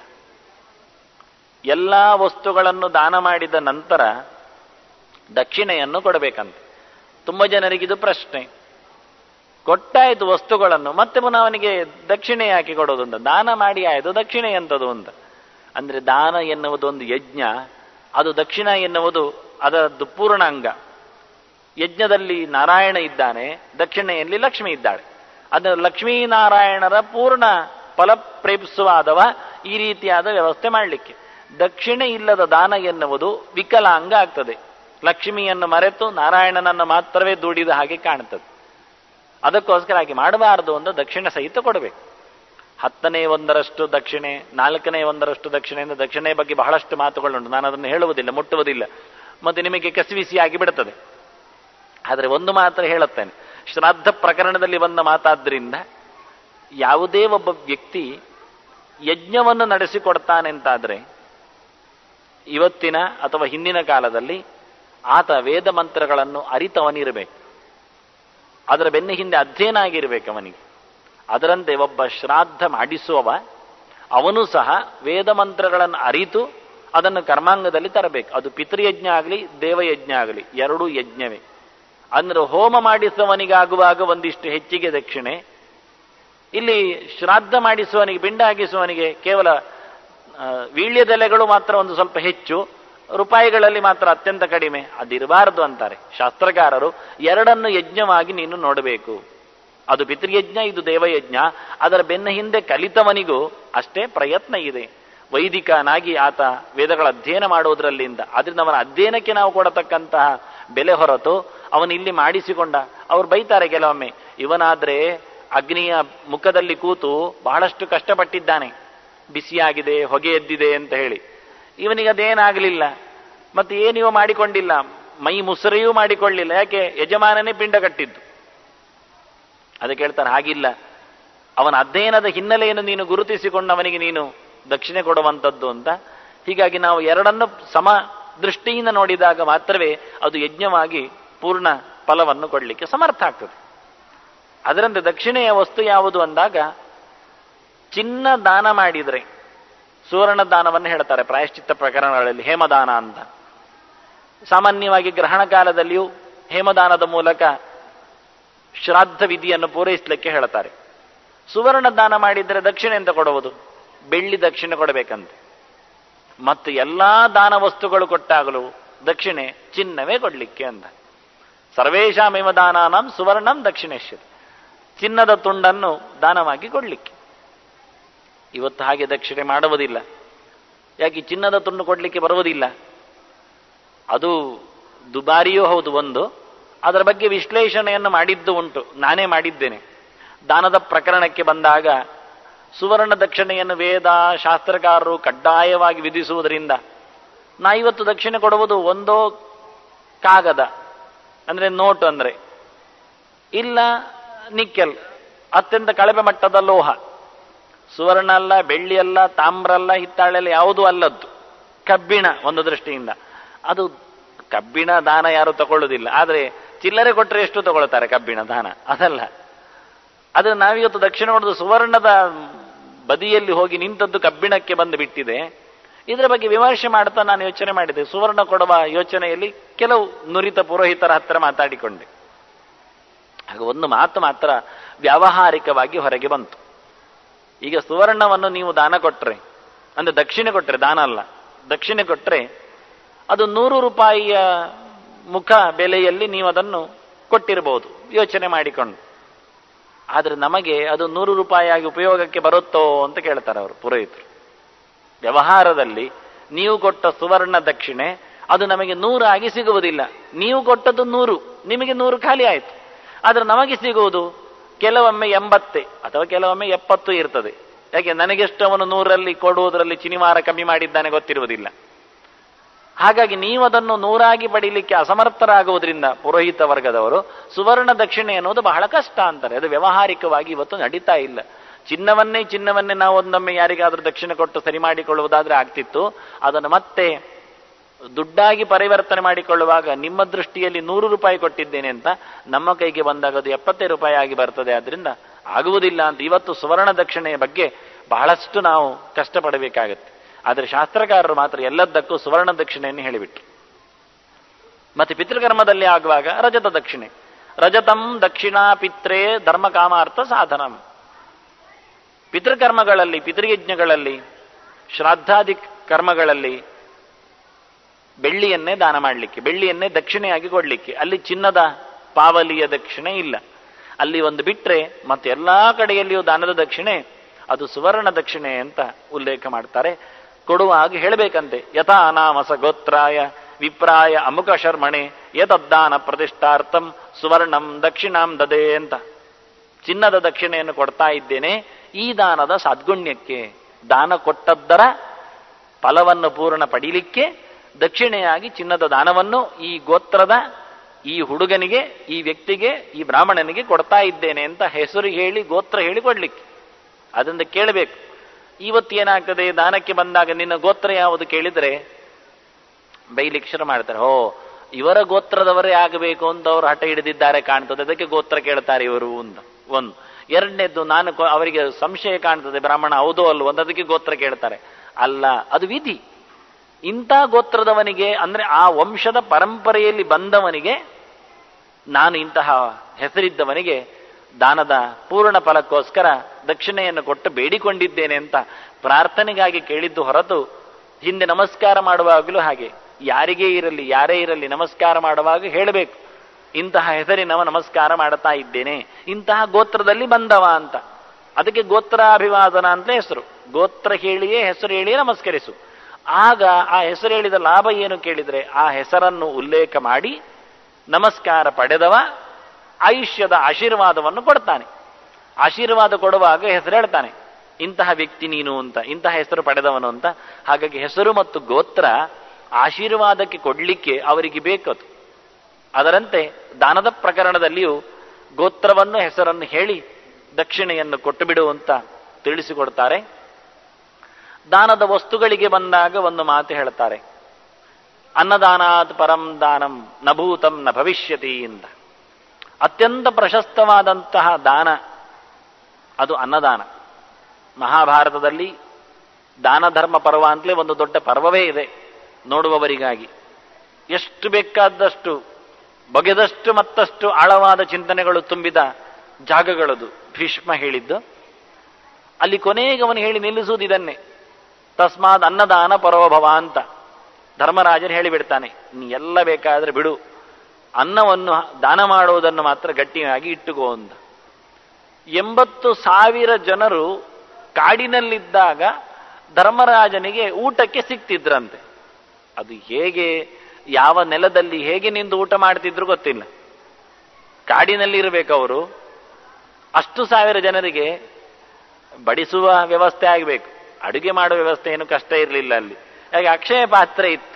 ಎಲ್ಲ ವಸ್ತುಗಳನ್ನು ದಾನ ಮಾಡಿದ ನಂತರ ದಕ್ಷಿಣೆಯನ್ನು ಕೊಡಬೇಕಂತೆ ತುಂಬ ಜನರಿಗಿದು ಪ್ರಶ್ನೆ ಕೊಟ್ಟಾಯ್ತು ವಸ್ತುಗಳನ್ನು ಮತ್ತೆ ಪುನಃ ಅವನಿಗೆ ದಕ್ಷಿಣೆ ಯಾಕೆ ಕೊಡೋದು ಅಂತ ದಾನ ಮಾಡಿ ಆಯ್ತು ದಕ್ಷಿಣೆ ಎಂತದು ಅಂತ ಅಂದ್ರೆ ದಾನ ಎನ್ನುವುದು ಒಂದು ಯಜ್ಞ ಅದು ದಕ್ಷಿಣ ಎನ್ನುವುದು ಅದರದ್ದು ಪೂರ್ಣಾಂಗ ಯಜ್ಞದಲ್ಲಿ ನಾರಾಯಣ ಇದ್ದಾನೆ ದಕ್ಷಿಣೆಯಲ್ಲಿ ಲಕ್ಷ್ಮಿ ಇದ್ದಾಳೆ ಅದು ಲಕ್ಷ್ಮೀನಾರಾಯಣರ ಪೂರ್ಣ ಫಲಪ್ರೇಪಿಸುವಾದವ ಈ ರೀತಿಯಾದ ವ್ಯವಸ್ಥೆ ಮಾಡಲಿಕ್ಕೆ ದಕ್ಷಿಣೆ ಇಲ್ಲದ ದಾನ ಎನ್ನುವುದು ವಿಕಲಾಂಗ ಆಗ್ತದೆ ಲಕ್ಷ್ಮಿಯನ್ನು ಮರೆತು ನಾರಾಯಣನನ್ನು ಮಾತ್ರವೇ ದುಡಿದ ಹಾಗೆ ಕಾಣುತ್ತದೆ ಅದಕ್ಕೋಸ್ಕರ ಹಾಗೆ ಮಾಡಬಾರದು ಅಂತ ದಕ್ಷಿಣ ಸಹಿತ ಕೊಡಬೇಕು ಹತ್ತನೇ ಒಂದರಷ್ಟು ದಕ್ಷಿಣೆ ನಾಲ್ಕನೇ ಒಂದರಷ್ಟು ದಕ್ಷಿಣೆ ಎಂದು ದಕ್ಷಿಣೆ ಬಗ್ಗೆ ಬಹಳಷ್ಟು ಮಾತುಗಳುಂಟು ನಾನು ಅದನ್ನು ಹೇಳುವುದಿಲ್ಲ ಮುಟ್ಟುವುದಿಲ್ಲ ಮತ್ತೆ ನಿಮಗೆ ಕಸಿವಿಸಿಯಾಗಿ ಬಿಡುತ್ತದೆ ಆದರೆ ಒಂದು ಮಾತ್ರ ಹೇಳುತ್ತೇನೆ ಶ್ರಾದ್ದ ಪ್ರಕರಣದಲ್ಲಿ ಬಂದ ಮಾತಾದ್ರಿಂದ ಯಾವುದೇ ಒಬ್ಬ ವ್ಯಕ್ತಿ ಯಜ್ಞವನ್ನು ನಡೆಸಿಕೊಡ್ತಾನೆ ಅಂತಾದ್ರೆ ಇವತ್ತಿನ ಅಥವಾ ಹಿಂದಿನ ಕಾಲದಲ್ಲಿ ಆತ ವೇದ ಮಂತ್ರಗಳನ್ನು ಅರಿತವನಿರಬೇಕು ಅದರ ಬೆನ್ನ ಹಿಂದೆ ಅಧ್ಯಯನ ಆಗಿರ್ಬೇಕು ಅವನಿಗೆ ಅದರಂತೆ ಒಬ್ಬ ಶ್ರಾದ್ದ ಮಾಡಿಸುವವ ಅವನು ಸಹ ವೇದ ಮಂತ್ರಗಳನ್ನು ಅರಿತು ಅದನ್ನು ಕರ್ಮಾಂಗದಲ್ಲಿ ತರಬೇಕು ಅದು ಪಿತೃಯಜ್ಞ ಆಗಲಿ ದೇವಯಜ್ಞ ಆಗಲಿ ಎರಡೂ ಯಜ್ಞವೇ ಅಂದ್ರೆ ಹೋಮ ಮಾಡಿಸುವವನಿಗಾಗುವಾಗ ಒಂದಿಷ್ಟು ಹೆಚ್ಚಿಗೆ ದಕ್ಷಿಣೆ ಇಲ್ಲಿ ಶ್ರಾದ್ದ ಮಾಡಿಸುವವನಿಗೆ ಬಿಂಡ ಹಾಕಿಸುವವನಿಗೆ ಕೇವಲ ಆ, ವೀಳ್ಯದೆಲೆಗಳು ಮಾತ್ರ ಒಂದು ಸ್ವಲ್ಪ ಹೆಚ್ಚು ರೂಪಾಯಿಗಳಲ್ಲಿ ಮಾತ್ರ ಅತ್ಯಂತ ಕಡಿಮೆ ಅದಿರಬಾರದು ಅಂತಾರೆ ಶಾಸ್ತ್ರಕಾರರು ಎರಡನ್ನು ಯಜ್ಞವಾಗಿ ನೀನು ನೋಡಬೇಕು ಅದು ಪಿತೃಯಜ್ಞ ಇದು ದೇವಯಜ್ಞ ಅದರ ಬೆನ್ನ ಹಿಂದೆ ಕಲಿತವನಿಗೂ ಅಷ್ಟೇ ಪ್ರಯತ್ನ ಇದೆ ವೈದಿಕನಾಗಿ ಆತ ವೇದಗಳ ಅಧ್ಯಯನ ಮಾಡುವುದರಲ್ಲಿಂದ ಅದರಿಂದ ಅವನ ಅಧ್ಯಯನಕ್ಕೆ ನಾವು ಕೊಡತಕ್ಕಂತಹ ಬೆಲೆ ಹೊರತು ಅವನು ಇಲ್ಲಿ ಮಾಡಿಸಿಕೊಂಡ ಅವ್ರು ಬೈತಾರೆ ಕೆಲವೊಮ್ಮೆ ಇವನಾದ್ರೆ ಅಗ್ನಿಯ ಮುಖದಲ್ಲಿ ಕೂತು ಬಹಳಷ್ಟು ಕಷ್ಟಪಟ್ಟಿದ್ದಾನೆ ಬಿಸಿಯಾಗಿದೆ ಹೊಗೆ ಎದ್ದಿದೆ ಅಂತ ಹೇಳಿ ಇವನಿಗೆ ಅದೇನಾಗಲಿಲ್ಲ ಮತ್ತೆ ಏನಿವ ಮಾಡಿಕೊಂಡಿಲ್ಲ ಮೈ ಮುಸುರೆಯೂ ಮಾಡಿಕೊಳ್ಳಿಲ್ಲ ಯಾಕೆ ಯಜಮಾನನೇ ಪಿಂಡ ಕಟ್ಟಿದ್ದು ಅದಕ್ಕೆ ಹೇಳ್ತಾರೆ ಹಾಗಿಲ್ಲ ಅವನ ಅಧ್ಯಯನದ ಹಿನ್ನೆಲೆಯನ್ನು ನೀನು ಗುರುತಿಸಿಕೊಂಡು ಅವನಿಗೆ ನೀನು ದಕ್ಷಿಣೆ ಕೊಡುವಂಥದ್ದು ಅಂತ ಹೀಗಾಗಿ ನಾವು ಎರಡನ್ನು ಸಮ ದೃಷ್ಟಿಯಿಂದ ನೋಡಿದಾಗ ಮಾತ್ರವೇ ಅದು ಯಜ್ಞವಾಗಿ ಪೂರ್ಣ ಫಲವನ್ನು ಕೊಡಲಿಕ್ಕೆ ಸಮರ್ಥ ಆಗ್ತದೆ ಅದರಂತೆ ದಕ್ಷಿಣೆಯ ವಸ್ತು ಯಾವುದು ಅಂದಾಗ ಚಿನ್ನ ದಾನ ಮಾಡಿದರೆ ಸುವರ್ಣ ದಾನವನ್ನು ಹೇಳ್ತಾರೆ ಪ್ರಾಯಶ್ಚಿತ್ತ ಪ್ರಕರಣಗಳಲ್ಲಿ ಹೇಮದಾನ ಅಂತ ಸಾಮಾನ್ಯವಾಗಿ ಗ್ರಹಣ ಕಾಲದಲ್ಲಿಯೂ ಹೇಮದಾನದ ಮೂಲಕ ಶ್ರಾದ್ದ ವಿಧಿಯನ್ನು ಪೂರೈಸಲಿಕ್ಕೆ ಹೇಳ್ತಾರೆ ಸುವರ್ಣ ದಾನ ಮಾಡಿದರೆ ದಕ್ಷಿಣೆ ಅಂತ ಕೊಡುವುದು ಬೆಳ್ಳಿ ದಕ್ಷಿಣೆ ಕೊಡಬೇಕಂತೆ ಮತ್ತು ಎಲ್ಲಾ ದಾನ ವಸ್ತುಗಳು ಕೊಟ್ಟಾಗಲೂ ದಕ್ಷಿಣೆ ಚಿನ್ನವೇ ಕೊಡ್ಲಿಕ್ಕೆ ಅಂತ ಸರ್ವೇಶಾಮೇವ ದಾನಾನಂ ಸುವರ್ಣಂ ದಕ್ಷಿಣೇಶ್ವರ ಚಿನ್ನದ ತುಂಡನ್ನು ದಾನವಾಗಿ ಕೊಡ್ಲಿಕ್ಕೆ ಇವತ್ತು ಹಾಗೆ ದಕ್ಷಿಣೆ ಮಾಡುವುದಿಲ್ಲ ಯಾಕೆ ಈ ಚಿನ್ನದ ತುಂಡು ಕೊಡ್ಲಿಕ್ಕೆ ಬರುವುದಿಲ್ಲ ಅದು ದುಬಾರಿಯೂ ಹೌದು ಒಂದು ಅದರ ಬಗ್ಗೆ ವಿಶ್ಲೇಷಣೆಯನ್ನು ಮಾಡಿದ್ದು ಉಂಟು ನಾನೇ ಮಾಡಿದ್ದೇನೆ ದಾನದ ಪ್ರಕರಣಕ್ಕೆ ಬಂದಾಗ ಸುವರ್ಣ ದಕ್ಷಿಣೆಯನ್ನು ವೇದ ಶಾಸ್ತ್ರಕಾರರು ಕಡ್ಡಾಯವಾಗಿ ವಿಧಿಸುವುದರಿಂದ ನಾ ಇವತ್ತು ದಕ್ಷಿಣೆ ಕೊಡುವುದು ಒಂದೋ ಕಾಗದ ಅಂದ್ರೆ ನೋಟು ಅಂದ್ರೆ ಇಲ್ಲ ನಿಕ್ಕೆಲ್ ಅತ್ಯಂತ ಕಳಪೆ ಮಟ್ಟದ ಲೋಹ ಸುವರ್ಣ ಅಲ್ಲ ಬೆಳ್ಳಿ ಅಲ್ಲ ತಾಮ್ರ ಅಲ್ಲ ಹಿತ್ತಾಳೆಲ್ಲ ಯಾವುದೂ ಅಲ್ಲದ್ದು ಕಬ್ಬಿಣ ಒಂದು ದೃಷ್ಟಿಯಿಂದ ಅದು ಕಬ್ಬಿಣ ದಾನ ಯಾರು ತಗೊಳ್ಳೋದಿಲ್ಲ ಆದ್ರೆ ಚಿಲ್ಲರೆ ಕೊಟ್ಟರೆ ಎಷ್ಟು ತಗೊಳ್ತಾರೆ ಕಬ್ಬಿಣ ದಾನ ಅದಲ್ಲ ಆದ್ರೆ ನಾವಿವತ್ತು ದಕ್ಷಿಣ ಹೊಡೆದು ಸುವರ್ಣದ ಬದಿಯಲ್ಲಿ ಹೋಗಿ ನಿಂತದ್ದು ಕಬ್ಬಿಣಕ್ಕೆ ಬಂದು ಬಿಟ್ಟಿದೆ ಇದರ ಬಗ್ಗೆ ವಿಮರ್ಶೆ ಮಾಡ್ತಾ ನಾನು ಯೋಚನೆ ಮಾಡಿದೆ ಸುವರ್ಣ ಕೊಡುವ ಯೋಚನೆಯಲ್ಲಿ ಕೆಲವು ನುರಿತ ಪುರೋಹಿತರ ಹತ್ತಿರ ಮಾತಾಡಿಕೊಂಡೆ ಆಗ ಒಂದು ಮಾತು ಮಾತ್ರ ವ್ಯಾವಹಾರಿಕವಾಗಿ ಹೊರಗೆ ಬಂತು ಈಗ ಸುವರ್ಣವನ್ನು ನೀವು ದಾನ ಕೊಟ್ರೆ ಅಂದ್ರೆ ದಕ್ಷಿಣೆ ಕೊಟ್ರೆ ದಾನ ಅಲ್ಲ ದಕ್ಷಿಣೆ ಕೊಟ್ರೆ ಅದು ನೂರು ರೂಪಾಯಿಯ ಮುಖ ಬೆಲೆಯಲ್ಲಿ ನೀವು ಅದನ್ನು ಕೊಟ್ಟಿರಬಹುದು ಯೋಚನೆ ಮಾಡಿಕೊಂಡು ಆದ್ರೆ ನಮಗೆ ಅದು ನೂರು ರೂಪಾಯಿಯಾಗಿ ಉಪಯೋಗಕ್ಕೆ ಬರುತ್ತೋ ಅಂತ ಕೇಳ್ತಾರೆ ಅವರು ಪುರೋಹಿತರು ವ್ಯವಹಾರದಲ್ಲಿ ನೀವು ಕೊಟ್ಟ ಸುವರ್ಣ ದಕ್ಷಿಣೆ ಅದು ನಮಗೆ ನೂರಾಗಿ ಸಿಗುವುದಿಲ್ಲ ನೀವು ಕೊಟ್ಟದ್ದು ನೂರು ನಿಮಗೆ ನೂರು ಖಾಲಿ ಆಯಿತು ಆದ್ರೆ ನಮಗೆ ಸಿಗುವುದು ಕೆಲವೊಮ್ಮೆ ಎಂಬತ್ತೇ ಅಥವಾ ಕೆಲವೊಮ್ಮೆ ಎಪ್ಪತ್ತು ಇರ್ತದೆ ಯಾಕೆ ನನಗೆಷ್ಟು ಅವನು ನೂರಲ್ಲಿ ಕೊಡುವುದರಲ್ಲಿ ಚಿನಿವಾರ ಕಮ್ಮಿ ಮಾಡಿದ್ದಾನೆ ಗೊತ್ತಿರುವುದಿಲ್ಲ ಹಾಗಾಗಿ ನೀವು ಅದನ್ನು ನೂರಾಗಿ ಪಡೀಲಿಕ್ಕೆ ಅಸಮರ್ಥರಾಗುವುದರಿಂದ ಪುರೋಹಿತ ವರ್ಗದವರು ಸುವರ್ಣ ದಕ್ಷಿಣೆ ಅನ್ನೋದು ಬಹಳ ಕಷ್ಟ ಅಂತಾರೆ ಅದು ವ್ಯಾವಹಾರಿಕವಾಗಿ ಇವತ್ತು ನಡೀತಾ ಇಲ್ಲ ಚಿನ್ನವನ್ನೇ ಚಿನ್ನವನ್ನೇ ನಾವು ಒಂದೊಮ್ಮೆ ಯಾರಿಗಾದ್ರೂ ದಕ್ಷಿಣೆ ಕೊಟ್ಟು ಸರಿ ಮಾಡಿಕೊಳ್ಳುವುದಾದ್ರೆ ಆಗ್ತಿತ್ತು ಅದನ್ನು ಮತ್ತೆ ದುಡ್ಡಾಗಿ ಪರಿವರ್ತನೆ ಮಾಡಿಕೊಳ್ಳುವಾಗ ನಿಮ್ಮ ದೃಷ್ಟಿಯಲ್ಲಿ ನೂರು ರೂಪಾಯಿ ಕೊಟ್ಟಿದ್ದೇನೆ ಅಂತ ನಮ್ಮ ಕೈಗೆ ಬಂದಾಗ ಅದು ಎಪ್ಪತ್ತೇ ರೂಪಾಯಿ ಆಗಿ ಬರ್ತದೆ ಆದ್ರಿಂದ ಆಗುವುದಿಲ್ಲ ಅಂತ ಇವತ್ತು ಸುವರ್ಣ ದಕ್ಷಿಣೆಯ ಬಗ್ಗೆ ಬಹಳಷ್ಟು ನಾವು ಕಷ್ಟಪಡಬೇಕಾಗತ್ತೆ ಆದರೆ ಶಾಸ್ತ್ರಕಾರರು ಮಾತ್ರ ಎಲ್ಲದಕ್ಕೂ ಸುವರ್ಣ ದಕ್ಷಿಣೆಯನ್ನು ಹೇಳಿಬಿಟ್ರು ಮತ್ತೆ ಪಿತೃಕರ್ಮದಲ್ಲಿ ಆಗುವಾಗ ರಜತ ದಕ್ಷಿಣೆ ರಜತಂ ದಕ್ಷಿಣಾ ಪಿತ್ರೇ ಧರ್ಮ ಕಾಮಾರ್ಥ ಸಾಧನಂ ಪಿತೃಕರ್ಮಗಳಲ್ಲಿ ಪಿತೃಯಜ್ಞಗಳಲ್ಲಿ ಶ್ರಾದ್ದಾದಿ ಕರ್ಮಗಳಲ್ಲಿ ಬೆಳ್ಳಿಯನ್ನೇ ದಾನ ಮಾಡಲಿಕ್ಕೆ ಬೆಳ್ಳಿಯನ್ನೇ ದಕ್ಷಿಣೆಯಾಗಿ ಕೊಡ್ಲಿಕ್ಕೆ ಅಲ್ಲಿ ಚಿನ್ನದ ಪಾವಲಿಯ ದಕ್ಷಿಣೆ ಇಲ್ಲ ಅಲ್ಲಿ ಒಂದು ಬಿಟ್ರೆ ಮತ್ತೆ ಎಲ್ಲಾ ಕಡೆಯಲ್ಲಿಯೂ ದಾನದ ದಕ್ಷಿಣೆ ಅದು ಸುವರ್ಣ ದಕ್ಷಿಣೆ ಅಂತ ಉಲ್ಲೇಖ ಮಾಡ್ತಾರೆ ಕೊಡುವಾಗ ಹೇಳಬೇಕಂತೆ ಯಥಾ ನಾಮಸ ಗೋತ್ರಾಯ ವಿಪ್ರಾಯ ಅಮುಕ ಶರ್ಮಣೆ ಯತದ್ದಾನ ಪ್ರತಿಷ್ಠಾರ್ಥಂ ಸುವರ್ಣಂ ದಕ್ಷಿಣಾಂ ದದೆ ಅಂತ ಚಿನ್ನದ ದಕ್ಷಿಣೆಯನ್ನು ಕೊಡ್ತಾ ಇದ್ದೇನೆ ಈ ದಾನದ ಸದ್ಗುಣ್ಯಕ್ಕೆ ದಾನ ಕೊಟ್ಟದ್ದರ ಫಲವನ್ನು ಪೂರ್ಣ ಪಡೀಲಿಕ್ಕೆ ದಕ್ಷಿಣೆಯಾಗಿ ಚಿನ್ನದ ದಾನವನ್ನು ಈ ಗೋತ್ರದ ಈ ಹುಡುಗನಿಗೆ ಈ ವ್ಯಕ್ತಿಗೆ ಈ ಬ್ರಾಹ್ಮಣನಿಗೆ ಕೊಡ್ತಾ ಇದ್ದೇನೆ ಅಂತ ಹೆಸರು ಹೇಳಿ ಗೋತ್ರ ಹೇಳಿ ಕೊಡ್ಲಿಕ್ಕೆ ಅದರಿಂದ ಕೇಳಬೇಕು ಇವತ್ತು ಏನಾಗ್ತದೆ ದಾನಕ್ಕೆ ಬಂದಾಗ ನಿನ್ನ ಗೋತ್ರ ಯಾವುದು ಕೇಳಿದ್ರೆ ಬೈಲಿಕ್ಕೆ ಶುರು ಮಾಡ್ತಾರೆ ಓ ಇವರ ಗೋತ್ರದವರೇ ಆಗಬೇಕು ಅಂತ ಅವರು ಹಠ ಹಿಡಿದಿದ್ದಾರೆ ಕಾಣ್ತದೆ ಅದಕ್ಕೆ ಗೋತ್ರ ಕೇಳ್ತಾರೆ ಇವರು ಅಂತ ಒಂದು ಎರಡನೇದ್ದು ನಾನು ಕೊ- ಅವರಿಗೆ ಸಂಶಯ ಕಾಣ್ತದೆ ಬ್ರಾಹ್ಮಣ ಹೌದೋ ಅಲ್ವೋ ಅಂತ ಅದಕ್ಕೆ ಗೋತ್ರ ಕೇಳ್ತಾರೆ ಅಲ್ಲ ಅದು ವಿಧಿ ಇಂಥ ಗೋತ್ರದವನಿಗೆ ಅಂದ್ರೆ ಆ ವಂಶದ ಪರಂಪರೆಯಲ್ಲಿ ಬಂದವನಿಗೆ ನಾನು ಇಂತಹ ಹೆಸರಿದ್ದವನಿಗೆ ದಾನದ ಪೂರ್ಣ ಫಲಕ್ಕೋಸ್ಕರ ದಕ್ಷಿಣೆಯನ್ನು ಕೊಟ್ಟು ಬೇಡಿಕೊಂಡಿದ್ದೇನೆ ಅಂತ ಪ್ರಾರ್ಥನೆಗಾಗಿ ಕೇಳಿದ್ದು ಹೊರತು ಹಿಂದೆ ನಮಸ್ಕಾರ ಮಾಡುವಾಗಲೂ ಹಾಗೆ ಯಾರಿಗೇ ಇರಲಿ ಯಾರೇ ಇರಲಿ ನಮಸ್ಕಾರ ಮಾಡುವಾಗ ಹೇಳಬೇಕು ಇಂತಹ ಹೆಸರಿನವ ನಮಸ್ಕಾರ ಮಾಡ್ತಾ ಇದ್ದೇನೆ ಇಂತಹ ಗೋತ್ರದಲ್ಲಿ ಬಂದವ ಅಂತ ಅದಕ್ಕೆ ಗೋತ್ರಾಭಿವಾದನ ಅಂತ ಹೆಸರು ಗೋತ್ರ ಹೇಳಿಯೇ ಹೆಸರು ಹೇಳಿಯೇ ನಮಸ್ಕರಿಸು ಆಗ ಆ ಹೆಸರು ಹೇಳಿದ ಲಾಭ ಏನು ಕೇಳಿದ್ರೆ ಆ ಹೆಸರನ್ನು ಉಲ್ಲೇಖ ಮಾಡಿ ನಮಸ್ಕಾರ ಪಡೆದವ ಆಯುಷ್ಯದ ಆಶೀರ್ವಾದವನ್ನು ಕೊಡ್ತಾನೆ ಆಶೀರ್ವಾದ ಕೊಡುವಾಗ ಹೆಸರು ಹೇಳ್ತಾನೆ ಇಂತಹ ವ್ಯಕ್ತಿ ನೀನು ಅಂತ ಇಂತಹ ಹೆಸರು ಪಡೆದವನು ಅಂತ ಹಾಗಾಗಿ ಹೆಸರು ಮತ್ತು ಗೋತ್ರ ಆಶೀರ್ವಾದಕ್ಕೆ ಕೊಡ್ಲಿಕ್ಕೆ ಅವರಿಗೆ ಬೇಕದು ಅದರಂತೆ ದಾನದ ಪ್ರಕರಣದಲ್ಲಿಯೂ ಗೋತ್ರವನ್ನು ಹೆಸರನ್ನು ಹೇಳಿ ದಕ್ಷಿಣೆಯನ್ನು ಕೊಟ್ಟು ಬಿಡು ಅಂತ ತಿಳಿಸಿಕೊಡ್ತಾರೆ ದಾನದ ವಸ್ತುಗಳಿಗೆ ಬಂದಾಗ ಒಂದು ಮಾತು ಹೇಳ್ತಾರೆ ಅನ್ನದಾನಾತ್ ಪರಂ ದಾನಂ ನಭೂತಂ ನ ಭವಿಷ್ಯತಿ ಅಂತ ಅತ್ಯಂತ ಪ್ರಶಸ್ತವಾದಂತಹ ದಾನ ಅದು ಅನ್ನದಾನ ಮಹಾಭಾರತದಲ್ಲಿ ದಾನ ಧರ್ಮ ಪರ್ವ ಅಂತಲೇ ಒಂದು ದೊಡ್ಡ ಪರ್ವವೇ ಇದೆ ನೋಡುವವರಿಗಾಗಿ ಎಷ್ಟು ಬೇಕಾದಷ್ಟು ಬಗೆದಷ್ಟು ಮತ್ತಷ್ಟು ಆಳವಾದ ಚಿಂತನೆಗಳು ತುಂಬಿದ ಜಾಗಗಳದು ಭೀಷ್ಮ ಹೇಳಿದ್ದು ಅಲ್ಲಿ ಕೊನೆಗೆ ಅವನು ಹೇಳಿ ನಿಲ್ಲಿಸುವುದು ಇದನ್ನೇ ತಸ್ಮಾತ್ ಅನ್ನದಾನ ಪರೋಭವ ಅಂತ ಧರ್ಮರಾಜನು ಹೇಳಿಬಿಡ್ತಾನೆ ನೀ ಎಲ್ಲ ಬೇಕಾದ್ರೆ ಬಿಡು ಅನ್ನವನ್ನು ದಾನ ಮಾಡುವುದನ್ನು ಮಾತ್ರ ಗಟ್ಟಿಯಾಗಿ ಇಟ್ಟುಕೋ ಅಂತ ಎಂಬತ್ತು ಸಾವಿರ ಜನರು ಕಾಡಿನಲ್ಲಿದ್ದಾಗ ಧರ್ಮರಾಜನಿಗೆ ಊಟಕ್ಕೆ ಸಿಕ್ತಿದ್ರಂತೆ ಅದು ಹೇಗೆ ಯಾವ ನೆಲದಲ್ಲಿ ಹೇಗೆ ನಿಂದು ಊಟ ಮಾಡ್ತಿದ್ರು ಗೊತ್ತಿಲ್ಲ ಕಾಡಿನಲ್ಲಿ ಇರಬೇಕು ಅವರು ಅಷ್ಟು ಸಾವಿರ ಜನರಿಗೆ ಬಡಿಸುವ ವ್ಯವಸ್ಥೆ ಆಗಬೇಕು ಅಡುಗೆ ಮಾಡುವ ವ್ಯವಸ್ಥೆ ಏನು ಕಷ್ಟ ಇರಲಿಲ್ಲ ಅಲ್ಲಿ ಹಾಗೆ ಅಕ್ಷಯ ಪಾತ್ರೆ ಇತ್ತು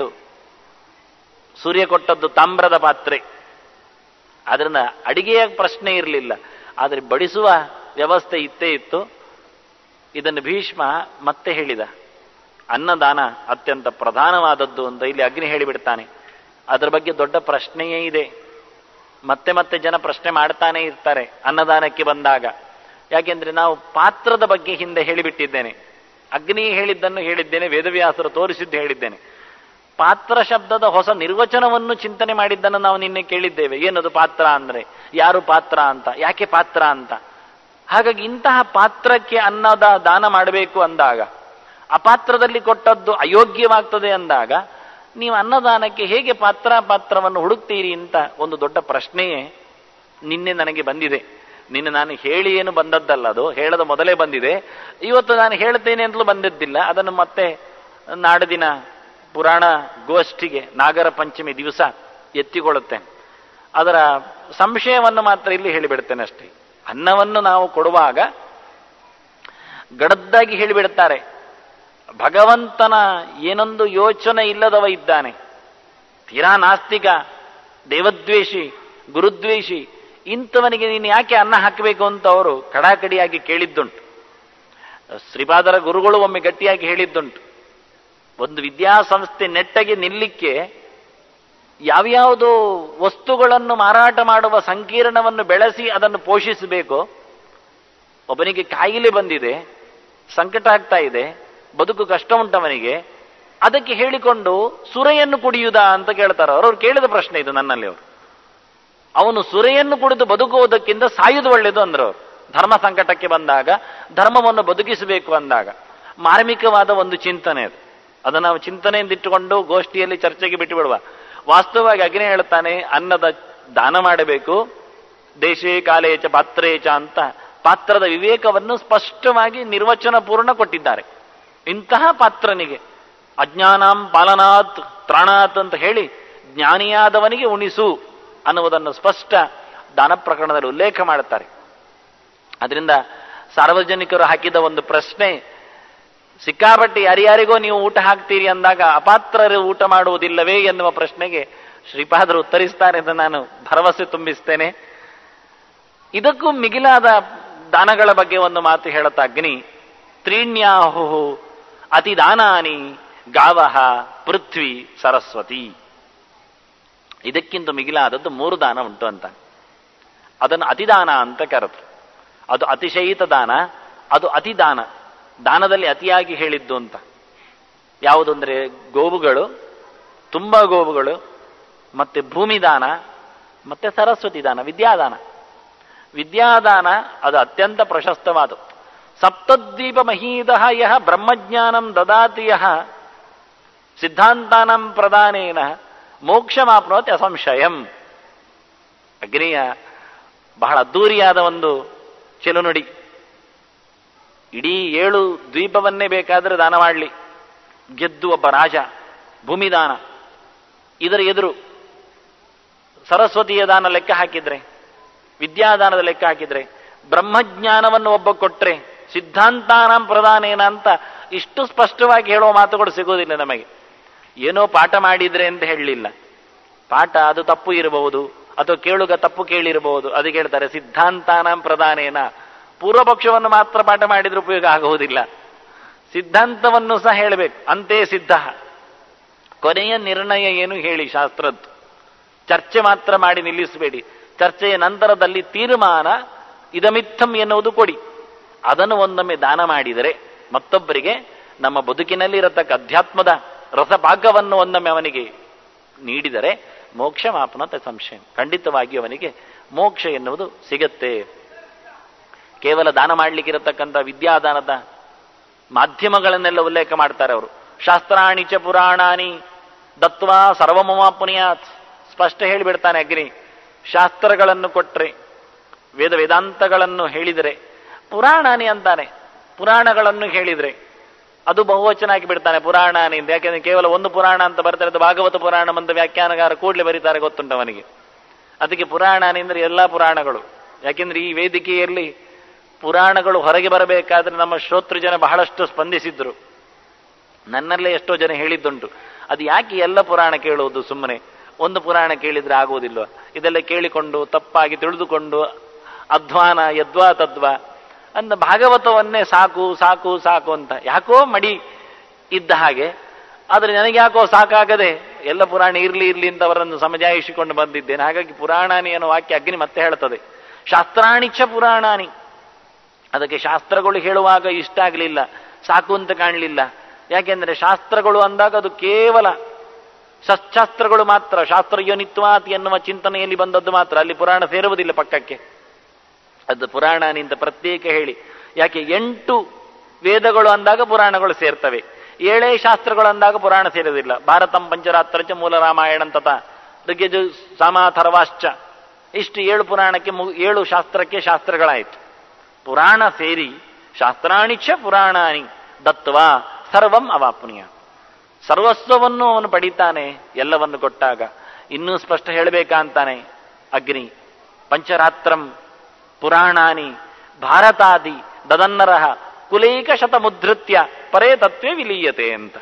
ಸೂರ್ಯ ಕೊಟ್ಟದ್ದು ತಾಮ್ರದ ಪಾತ್ರೆ ಅದರಿಂದ ಅಡಿಗೆಯ ಪ್ರಶ್ನೆ ಇರಲಿಲ್ಲ ಆದರೆ ಬಡಿಸುವ ವ್ಯವಸ್ಥೆ ಇತ್ತೇ ಇತ್ತು ಇದನ್ನು ಭೀಷ್ಮ ಮತ್ತೆ ಹೇಳಿದ ಅನ್ನದಾನ ಅತ್ಯಂತ ಪ್ರಧಾನವಾದದ್ದು ಅಂತ ಇಲ್ಲಿ ಅಗ್ನಿ ಹೇಳಿಬಿಡ್ತಾನೆ ಅದರ ಬಗ್ಗೆ ದೊಡ್ಡ ಪ್ರಶ್ನೆಯೇ ಇದೆ ಮತ್ತೆ ಮತ್ತೆ ಜನ ಪ್ರಶ್ನೆ ಮಾಡ್ತಾನೆ ಇರ್ತಾರೆ ಅನ್ನದಾನಕ್ಕೆ ಬಂದಾಗ ಯಾಕೆಂದ್ರೆ ನಾವು ಪಾತ್ರದ ಬಗ್ಗೆ ಹಿಂದೆ ಹೇಳಿಬಿಟ್ಟಿದ್ದೇನೆ ಅಗ್ನಿ ಹೇಳಿದ್ದನ್ನು ಹೇಳಿದ್ದೇನೆ ವೇದವ್ಯಾಸರು ತೋರಿಸಿದ್ದು ಹೇಳಿದ್ದೇನೆ ಪಾತ್ರ ಶಬ್ದದ ಹೊಸ ನಿರ್ವಚನವನ್ನು ಚಿಂತನೆ ಮಾಡಿದ್ದನ್ನು ನಾವು ನಿನ್ನೆ ಕೇಳಿದ್ದೇವೆ ಏನದು ಪಾತ್ರ ಅಂದ್ರೆ ಯಾರು ಪಾತ್ರ ಅಂತ ಯಾಕೆ ಪಾತ್ರ ಅಂತ ಹಾಗಾಗಿ ಇಂತಹ ಪಾತ್ರಕ್ಕೆ ಅನ್ನದ ದಾನ ಮಾಡಬೇಕು ಅಂದಾಗ ಆ ಪಾತ್ರದಲ್ಲಿ ಕೊಟ್ಟದ್ದು ಅಯೋಗ್ಯವಾಗ್ತದೆ ಅಂದಾಗ ನೀವು ಅನ್ನದಾನಕ್ಕೆ ಹೇಗೆ ಪಾತ್ರ ಪಾತ್ರವನ್ನು ಹುಡುಕ್ತೀರಿ ಅಂತ ಒಂದು ದೊಡ್ಡ ಪ್ರಶ್ನೆಯೇ ನಿನ್ನೆ ನನಗೆ ಬಂದಿದೆ ನಿನ್ನೆ ನಾನು ಹೇಳಿ ಏನು ಬಂದದ್ದಲ್ಲ ಅದು ಹೇಳದ ಮೊದಲೇ ಬಂದಿದೆ ಇವತ್ತು ನಾನು ಹೇಳ್ತೇನೆ ಅಂತಲೂ ಬಂದದ್ದಿಲ್ಲ ಅದನ್ನು ಮತ್ತೆ ನಾಡದಿನ ಪುರಾಣ ಗೋಷ್ಠಿಗೆ ನಾಗರ ಪಂಚಮಿ ದಿವಸ ಎತ್ತಿಕೊಳ್ಳುತ್ತೇನೆ ಅದರ ಸಂಶಯವನ್ನು ಮಾತ್ರ ಇಲ್ಲಿ ಹೇಳಿಬಿಡ್ತೇನೆ ಅಷ್ಟೇ ಅನ್ನವನ್ನು ನಾವು ಕೊಡುವಾಗ ಗಡದ್ದಾಗಿ ಹೇಳಿಬಿಡ್ತಾರೆ ಭಗವಂತನ ಏನೊಂದು ಯೋಚನೆ ಇಲ್ಲದವ ಇದ್ದಾನೆ ತೀರಾ ನಾಸ್ತಿಕ ದೇವದ್ವೇಷಿ ಗುರುದ್ವೇಷಿ ಇಂಥವನಿಗೆ ನೀನು ಯಾಕೆ ಅನ್ನ ಹಾಕಬೇಕು ಅಂತ ಅವರು ಕಡಾಕಡಿಯಾಗಿ ಕೇಳಿದ್ದುಂಟು ಶ್ರೀಪಾದರ ಗುರುಗಳು ಒಮ್ಮೆ ಗಟ್ಟಿಯಾಗಿ ಹೇಳಿದ್ದುಂಟು ಒಂದು ವಿದ್ಯಾಸಂಸ್ಥೆ ನೆಟ್ಟಗೆ ನಿಲ್ಲಿಕ್ಕೆ ಯಾವ್ಯಾವುದೋ ವಸ್ತುಗಳನ್ನು ಮಾರಾಟ ಮಾಡುವ ಸಂಕೀರ್ಣವನ್ನು ಬೆಳೆಸಿ ಅದನ್ನು ಪೋಷಿಸಬೇಕು ಒಬ್ಬನಿಗೆ ಕಾಯಿಲೆ ಬಂದಿದೆ ಸಂಕಟ ಆಗ್ತಾ ಇದೆ ಬದುಕು ಕಷ್ಟ ಉಂಟವನಿಗೆ ಅದಕ್ಕೆ ಹೇಳಿಕೊಂಡು ಸುರೆಯನ್ನು ಕುಡಿಯುವುದಾ ಅಂತ ಕೇಳ್ತಾರೆ ಅವರು ಅವ್ರು ಕೇಳಿದ ಪ್ರಶ್ನೆ ಇದು ನನ್ನಲ್ಲಿ ಅವರು ಅವನು ಸುರೆಯನ್ನು ಕುಡಿದು ಬದುಕುವುದಕ್ಕಿಂತ ಸಾಯುವುದು ಒಳ್ಳೆಯದು ಅಂದ್ರು ಅವರು ಧರ್ಮ ಸಂಕಟಕ್ಕೆ ಬಂದಾಗ ಧರ್ಮವನ್ನು ಬದುಕಿಸಬೇಕು ಅಂದಾಗ ಮಾರ್ಮಿಕವಾದ ಒಂದು ಚಿಂತನೆ ಅದು ಅದನ್ನು ನಾವು ಚಿಂತನೆಯಿಂದಿಟ್ಟುಕೊಂಡು ಗೋಷ್ಠಿಯಲ್ಲಿ ಚರ್ಚೆಗೆ ಬಿಟ್ಟು ಬಿಡುವ ವಾಸ್ತವವಾಗಿ ಅಗ್ನಿ ಹೇಳ್ತಾನೆ ಅನ್ನದ ದಾನ ಮಾಡಬೇಕು ದೇಶೇ ಕಾಲೇಚ ಪಾತ್ರೇಚ ಅಂತ ಪಾತ್ರದ ವಿವೇಕವನ್ನು ಸ್ಪಷ್ಟವಾಗಿ ನಿರ್ವಚನ ಪೂರ್ಣ ಕೊಟ್ಟಿದ್ದಾರೆ ಇಂತಹ ಪಾತ್ರನಿಗೆ ಅಜ್ಞಾನಾಂ ಪಾಲನಾತ್ ತ್ರಾಣಾತ್ ಅಂತ ಹೇಳಿ ಜ್ಞಾನಿಯಾದವನಿಗೆ ಉಣಿಸು ಅನ್ನುವುದನ್ನು ಸ್ಪಷ್ಟ ದಾನ ಪ್ರಕರಣದಲ್ಲಿ ಉಲ್ಲೇಖ ಮಾಡುತ್ತಾರೆ ಅದರಿಂದ ಸಾರ್ವಜನಿಕರು ಹಾಕಿದ ಒಂದು ಪ್ರಶ್ನೆ ಸಿಕ್ಕಾಪಟ್ಟೆ ಯಾರ್ಯಾರಿಗೋ ನೀವು ಊಟ ಹಾಕ್ತೀರಿ ಅಂದಾಗ ಅಪಾತ್ರರು ಊಟ ಮಾಡುವುದಿಲ್ಲವೇ ಎನ್ನುವ ಪ್ರಶ್ನೆಗೆ ಶ್ರೀಪಾದರು ಉತ್ತರಿಸ್ತಾರೆ ಎಂದು ನಾನು ಭರವಸೆ ತುಂಬಿಸ್ತೇನೆ ಇದಕ್ಕೂ ಮಿಗಿಲಾದ ದಾನಗಳ ಬಗ್ಗೆ ಒಂದು ಮಾತು ಹೇಳುತ್ತಾ ಅಗ್ನಿ ತ್ರೀಣ್ಯಾಹು ಅತಿದಾನಾನಿ ಗಾವಹ ಪೃಥ್ವಿ ಸರಸ್ವತಿ ಇದಕ್ಕಿಂತ ಮಿಗಿಲಾದದ್ದು ಮೂರು ದಾನ ಉಂಟು ಅಂತ ಅದನ್ನು ಅತಿದಾನ ಅಂತ ಕರೆದ್ರು ಅದು ಅತಿಶಯಿತ ದಾನ ಅದು ಅತಿ ದಾನ ದಾನದಲ್ಲಿ ಅತಿಯಾಗಿ ಹೇಳಿದ್ದು ಅಂತ ಯಾವುದು ಅಂದರೆ ಗೋವುಗಳು ತುಂಬ ಗೋವುಗಳು ಮತ್ತೆ ಭೂಮಿ ದಾನ ಮತ್ತೆ ಸರಸ್ವತಿ ದಾನ ವಿದ್ಯಾದಾನ ವಿದ್ಯಾದಾನ ಅದು ಅತ್ಯಂತ ಪ್ರಶಸ್ತವಾದ ಸಪ್ತದ್ವೀಪ ಮಹೀದಃ ಯಹ ಬ್ರಹ್ಮಜ್ಞಾನಂ ದದಾತಿ ಯಹ ಸಿದ್ಧಾಂತಾನಂ ಪ್ರದಾನೇನ ಮೋಕ್ಷಮಾಪ್ನೋತಿ ಅಸಂಶಯಂ ಅಗ್ನಿಯ ಬಹಳ ಅದ್ದೂರಿಯಾದ ಒಂದು ಚೆಲುನುಡಿ ಇಡೀ ಏಳು ದ್ವೀಪವನ್ನೇ ಬೇಕಾದರೆ ದಾನ ಮಾಡಲಿ ಗೆದ್ದು ಒಬ್ಬ ರಾಜ ಭೂಮಿದಾನ ಇದರ ಎದುರು ಸರಸ್ವತಿಯ ದಾನ ಲೆಕ್ಕ ಹಾಕಿದ್ರೆ ವಿದ್ಯಾದಾನದ ಲೆಕ್ಕ ಹಾಕಿದ್ರೆ ಬ್ರಹ್ಮಜ್ಞಾನವನ್ನು ಒಬ್ಬ ಕೊಟ್ರೆ ಸಿದ್ಧಾಂತಾನಾಂ ಪ್ರಧಾನೇನ ಅಂತ ಇಷ್ಟು ಸ್ಪಷ್ಟವಾಗಿ ಹೇಳುವ ಮಾತುಗಳು ಸಿಗೋದಿಲ್ಲ ನಮಗೆ ಏನೋ ಪಾಠ ಮಾಡಿದ್ರೆ ಅಂತ ಹೇಳಲಿಲ್ಲ ಪಾಠ ಅದು ತಪ್ಪು ಇರಬಹುದು ಅಥವಾ ಕೇಳುಗ ತಪ್ಪು ಕೇಳಿರಬಹುದು ಅದಕ್ಕೆ ಹೇಳ್ತಾರೆ ಸಿದ್ಧಾಂತಾನಾಂ ಪ್ರಧಾನೇನ ಪೂರ್ವ ಪಕ್ಷವನ್ನು ಮಾತ್ರ ಪಾಠ ಮಾಡಿದ್ರೆ ಉಪಯೋಗ ಆಗುವುದಿಲ್ಲ ಸಿದ್ಧಾಂತವನ್ನು ಸಹ ಹೇಳಬೇಕು ಅಂತೇ ಸಿದ್ಧ ಕೊನೆಯ ನಿರ್ಣಯ ಏನು ಹೇಳಿ ಶಾಸ್ತ್ರದ್ದು ಚರ್ಚೆ ಮಾತ್ರ ಮಾಡಿ ನಿಲ್ಲಿಸಬೇಡಿ ಚರ್ಚೆಯ ನಂತರದಲ್ಲಿ ತೀರ್ಮಾನ ಇದಮಿತ್ತಂ ಎನ್ನುವುದು ಕೊಡಿ ಅದನ್ನು ಒಂದೊಮ್ಮೆ ದಾನ ಮಾಡಿದರೆ ಮತ್ತೊಬ್ಬರಿಗೆ ನಮ್ಮ ಬದುಕಿನಲ್ಲಿ ಇರತಕ್ಕ ಅಧ್ಯಾತ್ಮದ ರಸಭಾಗವನ್ನು ಒಂದೊಮ್ಮೆ ಅವನಿಗೆ ನೀಡಿದರೆ ಮೋಕ್ಷ ಮಾಪನತೆ ಸಂಶಯ ಖಂಡಿತವಾಗಿ ಅವನಿಗೆ ಮೋಕ್ಷ ಎನ್ನುವುದು ಸಿಗತ್ತೆ ಕೇವಲ ದಾನ ಮಾಡಲಿಕ್ಕಿರತಕ್ಕಂಥ ವಿದ್ಯಾದಾನದ ಮಾಧ್ಯಮಗಳನ್ನೆಲ್ಲ ಉಲ್ಲೇಖ ಮಾಡ್ತಾರೆ ಅವರು ಶಾಸ್ತ್ರಾಣಿ ಚ ಪುರಾಣಾನಿ ದತ್ವಾ ಸರ್ವಮಮ ಪುನಿಯಾತ್ ಸ್ಪಷ್ಟ ಹೇಳಿಬಿಡ್ತಾನೆ ಅಗ್ನಿ ಶಾಸ್ತ್ರಗಳನ್ನು ಕೊಟ್ರೆ ವೇದ ವೇದಾಂತಗಳನ್ನು ಹೇಳಿದರೆ ಪುರಾಣಾನಿ ಅಂತಾನೆ ಪುರಾಣಗಳನ್ನು ಹೇಳಿದ್ರೆ ಅದು ಬಹುವಚನ ಹಾಕಿ ಬಿಡ್ತಾನೆ ಪುರಾಣಾನಿ ಅಂತ ಯಾಕೆಂದ್ರೆ ಕೇವಲ ಒಂದು ಪುರಾಣ ಅಂತ ಬರ್ತಾರೆ ಅದು ಭಾಗವತ ಪುರಾಣ ಅಂತ ವ್ಯಾಖ್ಯಾನಗಾರ ಕೂಡಲೇ ಬರೀತಾರೆ ಗೊತ್ತುಂಟು ಅವನಿಗೆ ಅದಕ್ಕೆ ಪುರಾಣಾನಿ ಅಂದ್ರೆ ಎಲ್ಲ ಪುರಾಣಗಳು ಯಾಕೆಂದ್ರೆ ಈ ವೇದಿಕೆಯಲ್ಲಿ ಪುರಾಣಗಳು ಹೊರಗೆ ಬರಬೇಕಾದ್ರೆ ನಮ್ಮ ಶ್ರೋತೃ ಜನ ಬಹಳಷ್ಟು ಸ್ಪಂದಿಸಿದ್ರು ನನ್ನಲ್ಲೇ ಎಷ್ಟೋ ಜನ ಹೇಳಿದ್ದುಂಟು ಅದು ಯಾಕೆ ಎಲ್ಲ ಪುರಾಣ ಕೇಳುವುದು ಸುಮ್ಮನೆ ಒಂದು ಪುರಾಣ ಕೇಳಿದ್ರೆ ಆಗುವುದಿಲ್ವ ಇದೆಲ್ಲ ಕೇಳಿಕೊಂಡು ತಪ್ಪಾಗಿ ತಿಳಿದುಕೊಂಡು ಅಧ್ವಾನ ಯದ್ವಾ ತದ್ವಾ ಅಂದ ಭಾಗವತವನ್ನೇ ಸಾಕು ಸಾಕು ಸಾಕು ಅಂತ ಯಾಕೋ ಮಡಿ ಇದ್ದ ಹಾಗೆ ಆದರೆ ನನಗೆ ಯಾಕೋ ಸಾಕಾಗದೆ ಎಲ್ಲ ಪುರಾಣ ಇರ್ಲಿ ಇರ್ಲಿ ಅಂತ ಅವರನ್ನು ಸಮಜಾಯಿಸಿಕೊಂಡು ಬಂದಿದ್ದೇನೆ ಹಾಗಾಗಿ ಪುರಾಣಾನಿ ಅನ್ನೋ ವಾಕ್ಯ ಅಗ್ನಿ ಮತ್ತೆ ಹೇಳ್ತದೆ ಶಾಸ್ತ್ರಾಣಿಚ ಪುರಾಣಾನಿ ಅದಕ್ಕೆ ಶಾಸ್ತ್ರಗಳು ಹೇಳುವಾಗ ಇಷ್ಟ ಆಗಲಿಲ್ಲ ಸಾಕು ಅಂತ ಕಾಣಲಿಲ್ಲ ಯಾಕೆಂದ್ರೆ ಶಾಸ್ತ್ರಗಳು ಅಂದಾಗ ಅದು ಕೇವಲ ಸಶಾಸ್ತ್ರಗಳು ಮಾತ್ರ ಶಾಸ್ತ್ರಯೋನಿತ್ವಾತ್ ಎನ್ನುವ ಚಿಂತನೆಯಲ್ಲಿ ಬಂದದ್ದು ಮಾತ್ರ ಅಲ್ಲಿ ಪುರಾಣ ಸೇರುವುದಿಲ್ಲ ಪಕ್ಕಕ್ಕೆ ಅದು ಪುರಾಣನಿಂದ ಪ್ರತ್ಯೇಕ ಹೇಳಿ ಯಾಕೆ ಎಂಟು ವೇದಗಳು ಅಂದಾಗ ಪುರಾಣಗಳು ಸೇರ್ತವೆ ಏಳೇ ಶಾಸ್ತ್ರಗಳು ಅಂದಾಗ ಪುರಾಣ ಸೇರುವುದಿಲ್ಲ ಭಾರತಂ ಪಂಚರಾತ್ರಚ ಮೂಲ ರಾಮಾಯಣ ತತ ಋಗ್ಯಜು ಸಾಮಾಥರ್ವಾಶ್ಚ ಇಷ್ಟು ಏಳು ಪುರಾಣಕ್ಕೆ ಮು ಏಳು ಶಾಸ್ತ್ರಕ್ಕೆ ಶಾಸ್ತ್ರಗಳಾಯಿತು ಪುರಾಣ ಸೇರಿ ಶಾಸ್ತ್ರಾಣಿಚ ಪುರಾಣಾನಿ ದತ್ವಾ ಸರ್ವಂ ಅವಾಪುನಿಯ ಸರ್ವಸ್ವವನ್ನು ಅವನು ಪಡಿತಾನೆ ಎಲ್ಲವನ್ನು ಕೊಟ್ಟಾಗ ಇನ್ನೂ ಸ್ಪಷ್ಟ ಹೇಳಬೇಕಾ ಅಂತಾನೆ ಅಗ್ನಿ ಪಂಚರಾತ್ರಂ ಪುರಾಣಾನಿ ಭಾರತಾದಿ ದದನ್ನರಹ ಕುಲೈಕ ಶತ ಮುದ್ಧೃತ್ಯ ಪರೇ ತತ್ವೇ ವಿಲೀಯತೆ ಅಂತ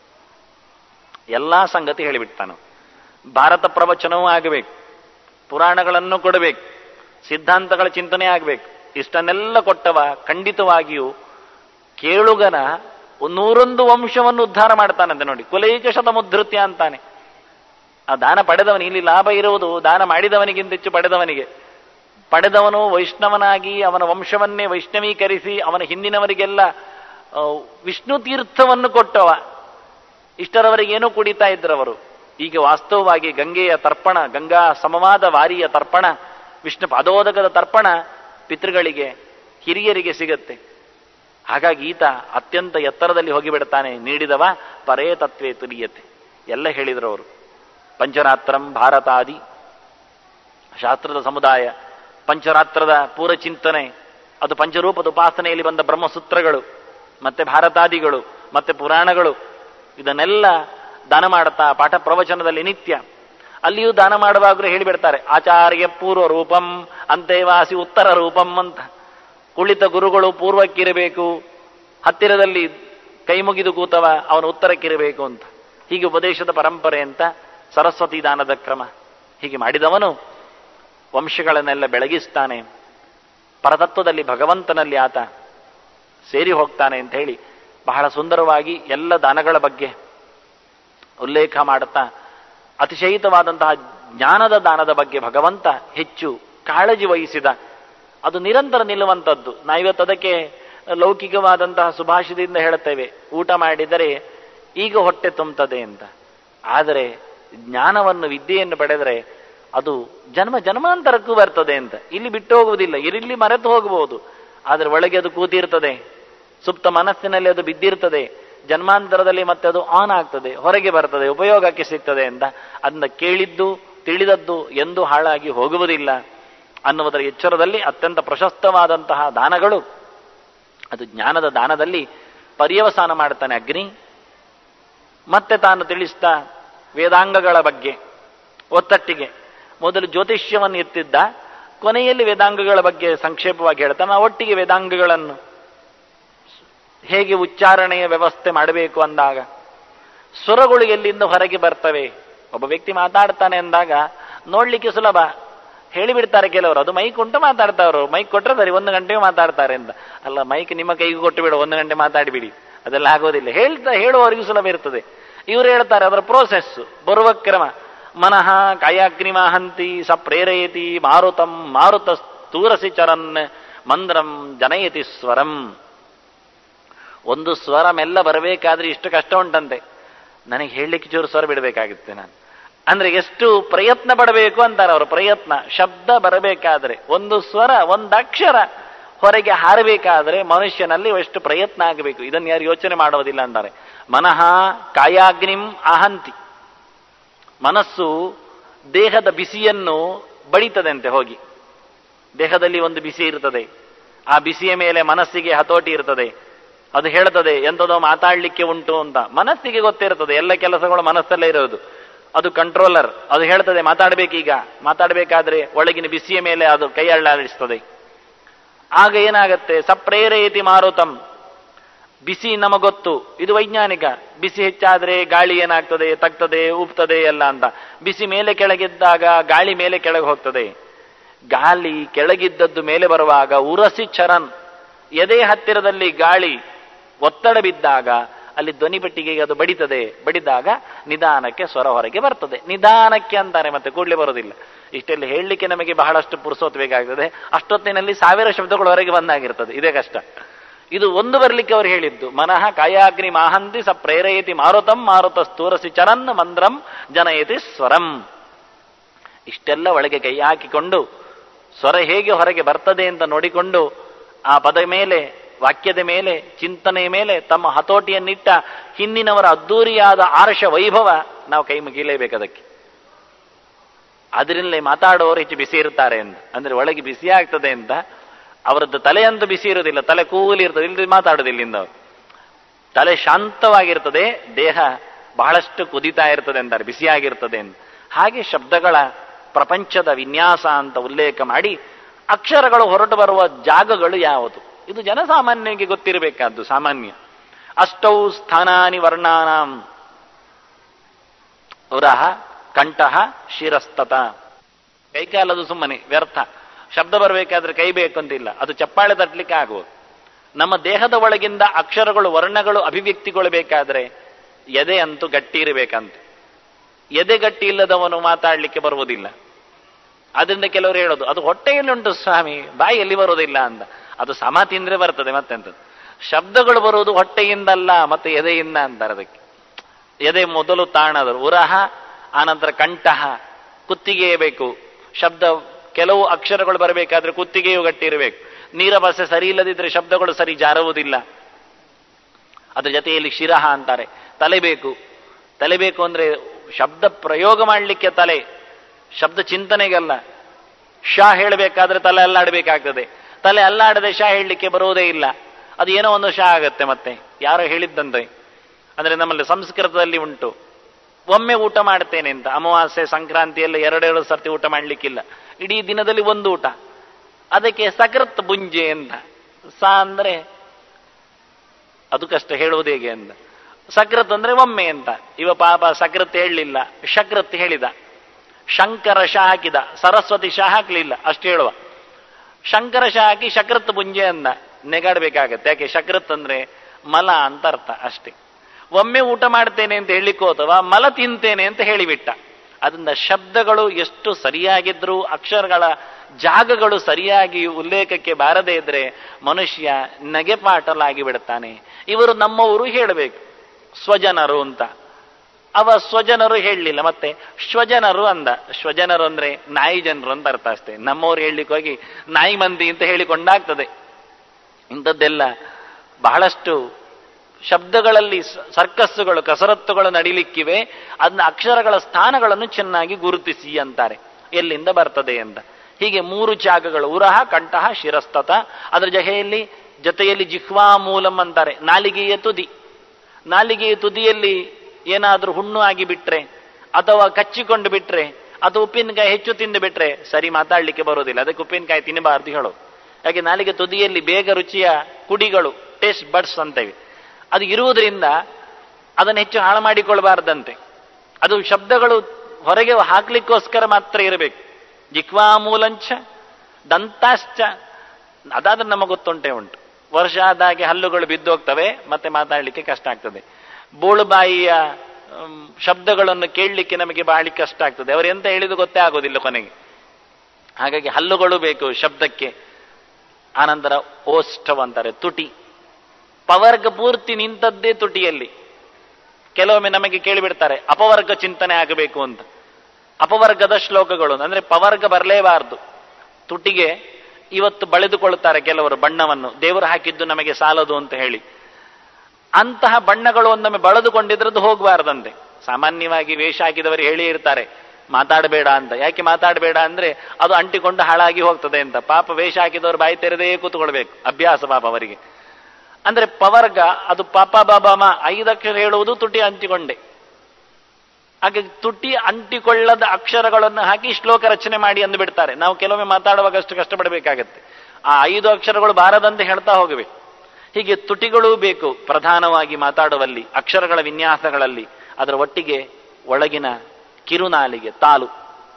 ಎಲ್ಲಾ ಸಂಗತಿ ಹೇಳಿಬಿಡ್ತಾನು ಭಾರತ ಪ್ರವಚನವೂ ಆಗಬೇಕು ಪುರಾಣಗಳನ್ನು ಕೊಡಬೇಕು ಸಿದ್ಧಾಂತಗಳ ಚಿಂತನೆ ಆಗಬೇಕು ಇಷ್ಟನ್ನೆಲ್ಲ ಕೊಟ್ಟವ ಖಂಡಿತವಾಗಿಯೂ ಕೇಳುಗನ ನೂರೊಂದು ವಂಶವನ್ನು ಉದ್ಧಾರ ಮಾಡ್ತಾನಂತೆ ನೋಡಿ ಕುಲೈಕ ಶತ ಮುದ್ಧೃತ್ಯ ಅಂತಾನೆ ಆ ದಾನ ಪಡೆದವನು ಇಲ್ಲಿ ಲಾಭ ಇರುವುದು ದಾನ ಮಾಡಿದವನಿಗಿಂತ ಹೆಚ್ಚು ಪಡೆದವನಿಗೆ ಪಡೆದವನು ವೈಷ್ಣವನಾಗಿ ಅವನ ವಂಶವನ್ನೇ ವೈಷ್ಣವೀಕರಿಸಿ ಅವನ ಹಿಂದಿನವರಿಗೆಲ್ಲ ಆ, ವಿಷ್ಣು ತೀರ್ಥವನ್ನು ಕೊಟ್ಟವ ಇಷ್ಟರವರೆಗೆ ಏನೂ ಕುಡಿತಾ ಇದ್ರವರು ಈಗ ವಾಸ್ತವವಾಗಿ ಗಂಗೆಯ ತರ್ಪಣ ಗಂಗಾ ಸಮವಾದ ವಾರಿಯ ತರ್ಪಣ ವಿಷ್ಣು ಪಾದೋದಕದ ತರ್ಪಣ ಪಿತೃಗಳಿಗೆ ಹಿರಿಯರಿಗೆ ಸಿಗತ್ತೆ ಹಾಗಾಗಿ ಈತ ಅತ್ಯಂತ ಎತ್ತರದಲ್ಲಿ ಹೋಗಿಬಿಡ್ತಾನೆ ನೀಡಿದವ ಪರೇ ತತ್ವೇ ತುಲಿಯತೆ ಎಲ್ಲ ಹೇಳಿದ್ರು ಅವರು ಪಂಚರಾತ್ರಂ ಭಾರತಾದಿ ಶಾಸ್ತ್ರದ ಸಮುದಾಯ ಪಂಚರಾತ್ರದ ಪೂರ ಚಿಂತನೆ ಅದು ಪಂಚರೂಪದ ಉಪಾಸನೆಯಲ್ಲಿ ಬಂದ ಬ್ರಹ್ಮಸೂತ್ರಗಳು ಮತ್ತೆ ಭಾರತಾದಿಗಳು ಮತ್ತೆ ಪುರಾಣಗಳು ಇದನ್ನೆಲ್ಲ ದಾನ ಮಾಡುತ್ತಾ ಪಾಠ ಪ್ರವಚನದಲ್ಲಿ ನಿತ್ಯ ಅಲ್ಲಿಯೂ ದಾನ ಮಾಡುವಾಗಲೂ ಹೇಳಿಬಿಡ್ತಾರೆ ಆಚಾರ್ಯ ಪೂರ್ವ ರೂಪಂ ಅಂತೇವಾಸಿ ಉತ್ತರ ರೂಪಂ ಅಂತ ಕುಳಿತ ಗುರುಗಳು ಪೂರ್ವಕ್ಕಿರಬೇಕು ಹತ್ತಿರದಲ್ಲಿ ಕೈ ಮುಗಿದು ಕೂತವ ಅವನು ಉತ್ತರಕ್ಕಿರಬೇಕು ಅಂತ ಹೀಗೆ ಉಪದೇಶದ ಪರಂಪರೆ ಅಂತ ಸರಸ್ವತಿ ದಾನದ ಕ್ರಮ ಹೀಗೆ ಮಾಡಿದವನು ವಂಶಗಳನ್ನೆಲ್ಲ ಬೆಳಗಿಸ್ತಾನೆ ಪರತತ್ವದಲ್ಲಿ ಭಗವಂತನಲ್ಲಿ ಆತ ಸೇರಿ ಹೋಗ್ತಾನೆ ಅಂತ ಹೇಳಿ ಬಹಳ ಸುಂದರವಾಗಿ ಎಲ್ಲ ದಾನಗಳ ಬಗ್ಗೆ ಉಲ್ಲೇಖ ಮಾಡುತ್ತಾ ಅತಿಶಯಿತವಾದಂತಹ ಜ್ಞಾನದ ದಾನದ ಬಗ್ಗೆ ಭಗವಂತ ಹೆಚ್ಚು ಕಾಳಜಿ ವಹಿಸಿದ ಅದು ನಿರಂತರ ನಿಲ್ಲುವಂಥದ್ದು ನಾವಿವತ್ತು ಅದಕ್ಕೆ ಲೌಕಿಕವಾದಂತಹ ಸುಭಾಷಿತದಿಂದ ಹೇಳುತ್ತೇವೆ ಊಟ ಮಾಡಿದರೆ ಈಗ ಹೊಟ್ಟೆ ತುಂಬುತ್ತದೆ ಅಂತ ಆದರೆ ಜ್ಞಾನವನ್ನು ವಿದ್ಯೆಯನ್ನು ಪಡೆದರೆ ಅದು ಜನ್ಮ ಜನ್ಮಾಂತರಕ್ಕೂ ಬರ್ತದೆ ಅಂತ ಇಲ್ಲಿ ಬಿಟ್ಟು ಹೋಗುವುದಿಲ್ಲ ಇಲ್ಲಿ ಮರೆತು ಹೋಗಬಹುದು ಆದರೆ ಒಳಗೆ ಅದು ಕೂತಿರ್ತದೆ ಸುಪ್ತ ಮನಸ್ಸಿನಲ್ಲಿ ಅದು ಬಿದ್ದಿರ್ತದೆ ಜನ್ಮಾಂತರದಲ್ಲಿ ಮತ್ತೆ ಅದು ಆನ್ ಆಗ್ತದೆ ಹೊರಗೆ ಬರ್ತದೆ ಉಪಯೋಗಕ್ಕೆ ಸಿಗ್ತದೆ ಅಂತ ಅದನ್ನ ಕೇಳಿದ್ದು ತಿಳಿದದ್ದು ಎಂದು ಹಾಳಾಗಿ ಹೋಗುವುದಿಲ್ಲ ಅನ್ನುವುದರ ಎಚ್ಚರದಲ್ಲಿ ಅತ್ಯಂತ ಪ್ರಶಸ್ತವಾದಂತಹ ದಾನಗಳು ಅದು ಜ್ಞಾನದ ದಾನದಲ್ಲಿ ಪರ್ಯವಸಾನ ಮಾಡ್ತಾನೆ ಅಗ್ನಿ ಮತ್ತೆ ತಾನು ತಿಳಿಸ್ತಾ ವೇದಾಂಗಗಳ ಬಗ್ಗೆ ಒತ್ತಟ್ಟಿಗೆ ಮೊದಲು ಜ್ಯೋತಿಷ್ಯವನ್ನು ಎತ್ತಿದ್ದ ಕೊನೆಯಲ್ಲಿ ವೇದಾಂಗಗಳ ಬಗ್ಗೆ ಸಂಕ್ಷೇಪವಾಗಿ ಹೇಳ್ತಾನೆ ಒಟ್ಟಿಗೆ ವೇದಾಂಗಗಳನ್ನು ಹೇಗೆ ಉಚ್ಚಾರಣೆಯ ವ್ಯವಸ್ಥೆ ಮಾಡಬೇಕು ಅಂದಾಗ ಸ್ವರಗಳು ಎಲ್ಲಿಂದ ಹೊರಗೆ ಬರ್ತವೆ ಒಬ್ಬ ವ್ಯಕ್ತಿ ಮಾತಾಡ್ತಾನೆ ಅಂದಾಗ ನೋಡ್ಲಿಕ್ಕೆ ಸುಲಭ ಹೇಳಿಬಿಡ್ತಾರೆ ಕೆಲವರು ಅದು ಮೈಕ್ ಉಂಟು ಮಾತಾಡ್ತಾವ್ರು ಮೈಕ್ ಕೊಟ್ಟರೆ ಸರಿ ಒಂದು ಗಂಟೆಗೆ ಮಾತಾಡ್ತಾರೆ ಅಂತ ಅಲ್ಲ ಮೈಕ್ ನಿಮ್ಮ ಕೈಗೆ ಕೊಟ್ಟು ಬಿಡು ಒಂದು ಗಂಟೆ ಮಾತಾಡಿಬಿಡಿ ಅದೆಲ್ಲ ಆಗೋದಿಲ್ಲ ಹೇಳ್ತಾ ಹೇಳುವವರಿಗೂ ಸುಲಭ ಇರ್ತದೆ ಇವರು ಹೇಳ್ತಾರೆ ಅದರ ಪ್ರೋಸೆಸ್ ಬರುವ ಕ್ರಮ ಮನಃ ಕಾಯಾಗ್ನಿಮಾಹಂತಿ ಸ ಪ್ರೇರಯತಿ ಮಾರುತಂ ಮಾರುತ ಸ್ಥೂರಸಿ ಚರನ್ ಮಂದ್ರಂ ಜನಯತಿ ಸ್ವರಂ ಒಂದು ಸ್ವರ ಮೆಲ್ಲ ಬರಬೇಕಾದ್ರೆ ಇಷ್ಟು ಕಷ್ಟ ಉಂಟಂತೆ ನನಗೆ ಹೇಳಲಿಕ್ಕೆ ಚೂರು ಸ್ವರ ಬಿಡಬೇಕಾಗುತ್ತೆ ನಾನು ಅಂದ್ರೆ ಎಷ್ಟು ಪ್ರಯತ್ನ ಪಡಬೇಕು ಅಂತಾರೆ ಅವರು ಪ್ರಯತ್ನ ಶಬ್ದ ಬರಬೇಕಾದ್ರೆ ಒಂದು ಸ್ವರ ಒಂದು ಅಕ್ಷರ ಹೊರಗೆ ಹಾರಬೇಕಾದ್ರೆ ಮನುಷ್ಯನಲ್ಲಿ ಎಷ್ಟು ಪ್ರಯತ್ನ ಆಗಬೇಕು ಇದನ್ನು ಯಾರು ಯೋಚನೆ ಮಾಡುವುದಿಲ್ಲ ಅಂತಾರೆ ಮನಃ ಕಾಯಾಗ್ನಿಂ ಅಹಂತಿ ಮನಸ್ಸು ದೇಹದ ಬಿಸಿಯನ್ನು ಬಡಿತದಂತೆ ಹೋಗಿ ದೇಹದಲ್ಲಿ ಒಂದು ಬಿಸಿ ಇರ್ತದೆ ಆ ಬಿಸಿಯ ಮೇಲೆ ಮನಸ್ಸಿಗೆ ಹತೋಟಿ ಇರ್ತದೆ ಅದು ಹೇಳ್ತದೆ ಎಂಥದೋ ಮಾತಾಡ್ಲಿಕ್ಕೆ ಉಂಟು ಅಂತ ಮನಸ್ಸಿಗೆ ಗೊತ್ತಿರ್ತದೆ ಎಲ್ಲ ಕೆಲಸಗಳು ಮನಸ್ಸಲ್ಲೇ ಇರೋದು ಅದು ಕಂಟ್ರೋಲರ್ ಅದು ಹೇಳ್ತದೆ ಮಾತಾಡ್ಬೇಕೀಗ ಮಾತಾಡಬೇಕಾದ್ರೆ ಒಳಗಿನ ಬಿಸಿಯ ಮೇಲೆ ಅದು ಕೈ ಅಳ್ಳಾಡಿಸ್ತದೆ ಆಗ ಏನಾಗತ್ತೆ ಸಪ್ರೇರೇತಿ ಮಾರುತಂ ಬಿಸಿ ನಮಗೊತ್ತು ಇದು ವೈಜ್ಞಾನಿಕ ಬಿಸಿ ಹೆಚ್ಚಾದ್ರೆ ಗಾಳಿ ಏನಾಗ್ತದೆ ತಗ್ತದೆ ಉಪ್ತದೆ ಎಲ್ಲ ಅಂತ ಬಿಸಿ ಮೇಲೆ ಕೆಳಗಿದ್ದಾಗ ಗಾಳಿ ಮೇಲೆ ಕೆಳಗೆ ಹೋಗ್ತದೆ ಗಾಳಿ ಕೆಳಗಿದ್ದದ್ದು ಮೇಲೆ ಬರುವಾಗ ಉರಸಿ ಚರನ್ ಎದೆ ಹತ್ತಿರದಲ್ಲಿ ಗಾಳಿ ಒತ್ತಡ ಬಿದ್ದಾಗ ಅಲ್ಲಿ ಧ್ವನಿ ಪೆಟ್ಟಿಗೆಗೆ ಅದು ಬಡಿತದೆ ಬಡಿದಾಗ ನಿಧಾನಕ್ಕೆ ಸ್ವರ ಹೊರಗೆ ಬರ್ತದೆ ನಿಧಾನಕ್ಕೆ ಅಂತಾರೆ ಮತ್ತೆ ಕೂಡಲೇ ಬರೋದಿಲ್ಲ ಇಷ್ಟೆಲ್ಲ ಹೇಳಲಿಕ್ಕೆ ನಮಗೆ ಬಹಳಷ್ಟು ಪುರುಸೋತ್ ಬೇಕಾಗ್ತದೆ ಅಷ್ಟೊತ್ತಿನಲ್ಲಿ ಸಾವಿರ ಶಬ್ದಗಳು ಹೊರಗೆ ಬಂದಾಗಿರ್ತದೆ ಇದೇ ಕಷ್ಟ ಇದು ಒಂದು ಬರಲಿಕ್ಕೆ ಅವರು ಹೇಳಿದ್ದು ಮನಃ ಕಾಯಾಗ್ನಿ ಮಾಹಂತಿ ಸ ಪ್ರೇರಯತಿ ಮಾರುತಂ ಮಾರುತ ಸ್ಥೂರಸಿ ಚರನ್ ಮಂದ್ರಂ ಜನಯತಿ ಸ್ವರಂ ಇಷ್ಟೆಲ್ಲ ಒಳಗೆ ಕೈ ಹಾಕಿಕೊಂಡು ಸ್ವರ ಹೇಗೆ ಹೊರಗೆ ಬರ್ತದೆ ಅಂತ ನೋಡಿಕೊಂಡು ಆ ಪದ ಮೇಲೆ ವಾಕ್ಯದ ಮೇಲೆ ಚಿಂತನೆಯ ಮೇಲೆ ತಮ್ಮ ಹತೋಟಿಯನ್ನಿಟ್ಟ ಹಿಂದಿನವರ ಅದ್ದೂರಿಯಾದ ಆರ್ಷ ವೈಭವ ನಾವು ಕೈ ಮುಗಿಲೇಬೇಕು ಅದಕ್ಕೆ ಅದರಿಂದಲೇ ಮಾತಾಡುವವರು ಹೆಚ್ಚು ಬಿಸಿ ಇರ್ತಾರೆ ಅಂತ ಅಂದ್ರೆ ಒಳಗೆ ಬಿಸಿ ಆಗ್ತದೆ ಅಂತ ಅವರದ್ದು ತಲೆಯಂತೂ ಬಿಸಿ ಇರೋದಿಲ್ಲ ತಲೆ ಕೂಲಿ ಇರ್ತದೆ ಇಲ್ಲಿ ಮಾತಾಡೋದಿಲ್ಲ ಇಲ್ಲಿಂದ ಅವರು ತಲೆ ಶಾಂತವಾಗಿರ್ತದೆ ದೇಹ ಬಹಳಷ್ಟು ಕುದಿತಾ ಇರ್ತದೆ ಅಂತಾರೆ ಬಿಸಿಯಾಗಿರ್ತದೆ ಅಂತ ಹಾಗೆ ಶಬ್ದಗಳ ಪ್ರಪಂಚದ ವಿನ್ಯಾಸ ಅಂತ ಉಲ್ಲೇಖ ಮಾಡಿ ಅಕ್ಷರಗಳು ಹೊರಟು ಬರುವ ಜಾಗಗಳು ಯಾವುದು ಇದು ಜನಸಾಮಾನ್ಯರಿಗೆ ಗೊತ್ತಿರಬೇಕಾದ್ದು ಸಾಮಾನ್ಯ ಅಷ್ಟೌ ಸ್ಥಾನಾನಿ ವರ್ಣಾನಾಂ ಉರಹ ಕಂಠಃ ಶಿರಸ್ತತ ಕೈಕಾಲದು ಸುಮ್ಮನೆ ವ್ಯರ್ಥ ಶಬ್ದ ಬರಬೇಕಾದ್ರೆ ಕೈ ಬೇಕಂತಿಲ್ಲ ಅದು ಚಪ್ಪಾಳೆ ತಟ್ಟಲಿಕ್ಕೆ ಆಗುವುದು ನಮ್ಮ ದೇಹದ ಒಳಗಿಂದ ಅಕ್ಷರಗಳು ವರ್ಣಗಳು ಅಭಿವ್ಯಕ್ತಿಗೊಳ್ಳಬೇಕಾದ್ರೆ ಎದೆ ಅಂತೂ ಗಟ್ಟಿ ಇರಬೇಕಂತೆ ಎದೆ ಗಟ್ಟಿ ಇಲ್ಲದವನು ಮಾತಾಡ್ಲಿಕ್ಕೆ ಬರುವುದಿಲ್ಲ ಅದರಿಂದ ಕೆಲವರು ಹೇಳೋದು ಅದು ಹೊಟ್ಟೆಯಲ್ಲಿ ಉಂಟು ಸ್ವಾಮಿ ಬಾಯಲ್ಲಿ ಬರುವುದಿಲ್ಲ ಅಂತ ಅದು ಸಮ ತಿಂದ್ರೆ ಬರ್ತದೆ ಮತ್ತೆಂತದ್ದು ಶಬ್ದಗಳು ಬರುವುದು ಹೊಟ್ಟೆಯಿಂದಲ್ಲ ಮತ್ತೆ ಎದೆಯಿಂದ ಅಂತಾರೆ ಅದಕ್ಕೆ ಎದೆ ಮೊದಲು ತಾಣದರು ಉರಹ ಆನಂತರ ಕಂಠಃ ಕುತ್ತಿಗೆ ಬೇಕು ಶಬ್ದ ಕೆಲವು ಅಕ್ಷರಗಳು ಬರಬೇಕಾದ್ರೆ ಕುತ್ತಿಗೆಯು ಗಟ್ಟಿ ಇರಬೇಕು ನೀರ ಬಸೆ ಸರಿ ಇಲ್ಲದಿದ್ರೆ ಶಬ್ದಗಳು ಸರಿ ಜಾರುವುದಿಲ್ಲ ಅದ್ರ ಜೊತೆಯಲ್ಲಿ ಶಿರಹ ಅಂತಾರೆ ತಲೆ ಬೇಕು ತಲೆ ಬೇಕು ಅಂದ್ರೆ ಶಬ್ದ ಪ್ರಯೋಗ ಮಾಡಲಿಕ್ಕೆ ತಲೆ ಶಬ್ದ ಚಿಂತನೆಗಲ್ಲ ಶಾ ಹೇಳಬೇಕಾದ್ರೆ ತಲೆ ಅಲ್ಲಾಡಬೇಕಾಗ್ತದೆ ತಲೆ ಅಲ್ಲಾಡದೆ ಶಾ ಹೇಳಲಿಕ್ಕೆ ಬರುವುದೇ ಇಲ್ಲ ಅದು ಏನೋ ಒಂದು ಶಾ ಆಗತ್ತೆ ಮತ್ತೆ ಯಾರೋ ಹೇಳಿದ್ದಂತೆ ಅಂದ್ರೆ ನಮ್ಮಲ್ಲಿ ಸಂಸ್ಕೃತದಲ್ಲಿ ಉಂಟು ಒಮ್ಮೆ ಊಟ ಮಾಡ್ತೇನೆ ಅಂತ ಅಮಾವಾಸ್ಯೆ ಸಂಕ್ರಾಂತಿಯಲ್ಲಿ ಎರಡೆರಡು ಸರ್ತಿ ಊಟ ಮಾಡ್ಲಿಕ್ಕಿಲ್ಲ ಇಡೀ ದಿನದಲ್ಲಿ ಒಂದು ಊಟ ಅದಕ್ಕೆ ಸಕೃತ್ ಬುಂಜೆ ಅಂತ ಸ ಅಂದ್ರೆ ಅದು ಕಷ್ಟ ಹೇಳುವುದು ಹೇಗೆ ಅಂತ ಸಕೃತ್ ಅಂದ್ರೆ ಒಮ್ಮೆ ಅಂತ ಇವ ಪಾಪ ಸಕೃತ್ ಹೇಳಲಿಲ್ಲ ಶಕೃತ್ ಹೇಳಿದ ಶಂಕರ ಶ ಹಾಕಿದ ಸರಸ್ವತಿ ಶ ಹಾಕ್ಲಿಲ್ಲ ಅಷ್ಟು ಹೇಳುವ ಶಂಕರ ಶ ಹಾಕಿ ಶಕೃತ್ ಬುಂಜೆ ಅಂದ ನೆಗಾಡ್ಬೇಕಾಗತ್ತೆ ಯಾಕೆ ಶಕೃತ್ ಅಂದ್ರೆ ಮಲ ಅಂತ ಅರ್ಥ ಅಷ್ಟೇ ಒಮ್ಮೆ ಊಟ ಮಾಡ್ತೇನೆ ಅಂತ ಹೇಳಿಕ್ಕೋ ಅಥವಾ ಮಲ ತಿಂತೇನೆ ಅಂತ ಹೇಳಿಬಿಟ್ಟ ಅದರಿಂದ ಶಬ್ದಗಳು ಎಷ್ಟು ಸರಿಯಾಗಿದ್ರೂ ಅಕ್ಷರಗಳ ಜಾಗಗಳು ಸರಿಯಾಗಿ ಉಲ್ಲೇಖಕ್ಕೆ ಬಾರದೇ ಇದ್ರೆ ಮನುಷ್ಯ ನಗೆಪಾಟಲಾಗಿ ಬಿಡುತ್ತಾನೆ ಇವರು ನಮ್ಮವರು ಹೇಳಬೇಕು ಸ್ವಜನರು ಅಂತ ಅವ ಸ್ವಜನರು ಹೇಳಲಿಲ್ಲ ಮತ್ತೆ ಸ್ವಜನರು ಅಂದ ಸ್ವಜನರು ಅಂದ್ರೆ ನಾಯಿ ಜನರು ಅಂತ ಅರ್ಥ ಅಷ್ಟೇ ನಮ್ಮವ್ರು ಹೇಳಲಿಕ್ಕೆ ಹೋಗಿ ನಾಯಿ ಮಂದಿ ಅಂತ ಹೇಳಿಕೊಂಡಾಗ್ತದೆ ಇಂಥದ್ದೆಲ್ಲ ಬಹಳಷ್ಟು ಶಬ್ದಗಳಲ್ಲಿ ಸರ್ಕಸ್ಸುಗಳು ಕಸರತ್ತುಗಳು ನಡಿಲಿಕ್ಕಿವೆ ಅದನ್ನ ಅಕ್ಷರಗಳ ಸ್ಥಾನಗಳನ್ನು ಚೆನ್ನಾಗಿ ಗುರುತಿಸಿ ಅಂತಾರೆ ಎಲ್ಲಿಂದ ಬರ್ತದೆ ಅಂತ ಹೀಗೆ ಮೂರು ಜಾಗಗಳು ಉರಹ ಕಂಠಃ ಶಿರಸ್ತತ ಅದರ ಜೊತೆಯಲ್ಲಿ ಜೊತೆಯಲ್ಲಿ ಜಿಹ್ವಾ ಮೂಲಂ ಅಂತಾರೆ ನಾಲಿಗೆಯ ತುದಿ ನಾಲಿಗೆಯ ತುದಿಯಲ್ಲಿ ಏನಾದರೂ ಹುಣ್ಣು ಆಗಿ ಬಿಟ್ರೆ ಅಥವಾ ಕಚ್ಚಿಕೊಂಡು ಬಿಟ್ರೆ ಅಥವಾ ಉಪ್ಪಿನಕಾಯಿ ಹೆಚ್ಚು ತಿಂದು ಬಿಟ್ರೆ ಸರಿ ಮಾತಾಡ್ಲಿಕ್ಕೆ ಬರೋದಿಲ್ಲ ಅದಕ್ಕೆ ಉಪ್ಪಿನಕಾಯಿ ತಿನ್ನಬಾರ್ದು ಹೇಳೋದು ಹಾಗೆ ನಾಲಿಗೆ ತುದಿಯಲ್ಲಿ ಬೇಗ ರುಚಿಯ ಕುಡಿಗಳು ಟೇಸ್ಟ್ ಬಡ್ಸ್ ಅಂತೇವೆ ಅದು ಇರುವುದರಿಂದ ಅದನ್ನು ಹೆಚ್ಚು ಹಾಳು ಮಾಡಿಕೊಳ್ಬಾರ್ದಂತೆ ಅದು ಶಬ್ದಗಳು ಹೊರಗೆ ಹಾಕ್ಲಿಕ್ಕೋಸ್ಕರ ಮಾತ್ರ ಇರಬೇಕು ಜಿಕ್ವಾ ಮೂಲಂಚ ದಂತಾಶ್ಚ ಅದಾದ್ರೆ ನಮಗೆ ಗೊತ್ತುಂಟೆ ಉಂಟು ವರ್ಷ ಆದಾಗೆ ಹಲ್ಲುಗಳು ಬಿದ್ದೋಗ್ತವೆ ಮತ್ತೆ ಮಾತಾಡಲಿಕ್ಕೆ ಕಷ್ಟ ಆಗ್ತದೆ ಬೋಳುಬಾಯಿಯ ಶಬ್ದಗಳನ್ನು ಕೇಳಲಿಕ್ಕೆ ನಮಗೆ ಬಹಳ ಕಷ್ಟ ಆಗ್ತದೆ ಅವರು ಎಂತ ಹೇಳಿದ್ರು ಗೊತ್ತೇ ಆಗೋದಿಲ್ಲ ಕೊನೆಗೆ ಹಾಗಾಗಿ ಹಲ್ಲುಗಳು ಬೇಕು ಶಬ್ದಕ್ಕೆ ಆನಂತರ ಓಷ್ಠವ್ ಅಂತಾರೆ ತುಟಿ ಪವರ್ಗ ಪೂರ್ತಿ ನಿಂತದ್ದೇ ತುಟಿಯಲ್ಲಿ ಕೆಲವೊಮ್ಮೆ ನಮಗೆ ಕೇಳಿಬಿಡ್ತಾರೆ ಅಪವರ್ಗ ಚಿಂತನೆ ಆಗಬೇಕು ಅಂತ ಅಪವರ್ಗದ ಶ್ಲೋಕಗಳು ಅಂದ್ರೆ ಪವರ್ಗ ಬರಲೇಬಾರದು ತುಟಿಗೆ ಇವತ್ತು ಬಳೆದುಕೊಳ್ಳುತ್ತಾರೆ ಕೆಲವರು ಬಣ್ಣವನ್ನು ದೇವರು ಹಾಕಿದ್ದು ನಮಗೆ ಸಾಲದು ಅಂತ ಹೇಳಿ ಅಂತಹ ಬಣ್ಣಗಳು ಒಂದೊಮ್ಮೆ ಬಳದುಕೊಂಡಿದ್ರದ್ದು ಹೋಗಬಾರ್ದಂತೆ ಸಾಮಾನ್ಯವಾಗಿ ವೇಷ ಹಾಕಿದವರು ಹೇಳಿ ಇರ್ತಾರೆ ಮಾತಾಡಬೇಡ ಅಂತ ಯಾಕೆ ಮಾತಾಡಬೇಡ ಅಂದ್ರೆ ಅದು ಅಂಟಿಕೊಂಡು ಹಾಳಾಗಿ ಹೋಗ್ತದೆ ಅಂತ ಪಾಪ ವೇಷ ಹಾಕಿದವರು ಬಾಯಿ ತೆರೆದೇ ಕೂತ್ಕೊಳ್ಬೇಕು ಅಭ್ಯಾಸ ಪಾಪ ಅವರಿಗೆ ಅಂದ್ರೆ ಪವರ್ಗ ಅದು ಪಾಪ ಬಾಬಾಮ ಐದಕ್ಷರ ಹೇಳುವುದು ತುಟಿ ಅಂಟಿಕೊಂಡೆ ಹಾಗೆ ತುಟಿ ಅಂಟಿಕೊಳ್ಳದ ಅಕ್ಷರಗಳನ್ನು ಹಾಕಿ ಶ್ಲೋಕ ರಚನೆ ಮಾಡಿ ಅಂದು ಬಿಡ್ತಾರೆ ನಾವು ಕೆಲವೊಮ್ಮೆ ಮಾತಾಡುವಾಗ ಅಷ್ಟು ಕಷ್ಟಪಡಬೇಕಾಗತ್ತೆ ಆ ಐದು ಅಕ್ಷರಗಳು ಬಾರದಂತೆ ಹೇಳ್ತಾ ಹೋಗಬೇಕು ಹೀಗೆ ತುಟಿಗಳೂ ಬೇಕು ಪ್ರಧಾನವಾಗಿ ಮಾತಾಡುವಲ್ಲಿ ಅಕ್ಷರಗಳ ವಿನ್ಯಾಸಗಳಲ್ಲಿ ಅದರ ಒಟ್ಟಿಗೆ ಒಳಗಿನ ಕಿರುನಾಲಿಗೆ ತಾಲು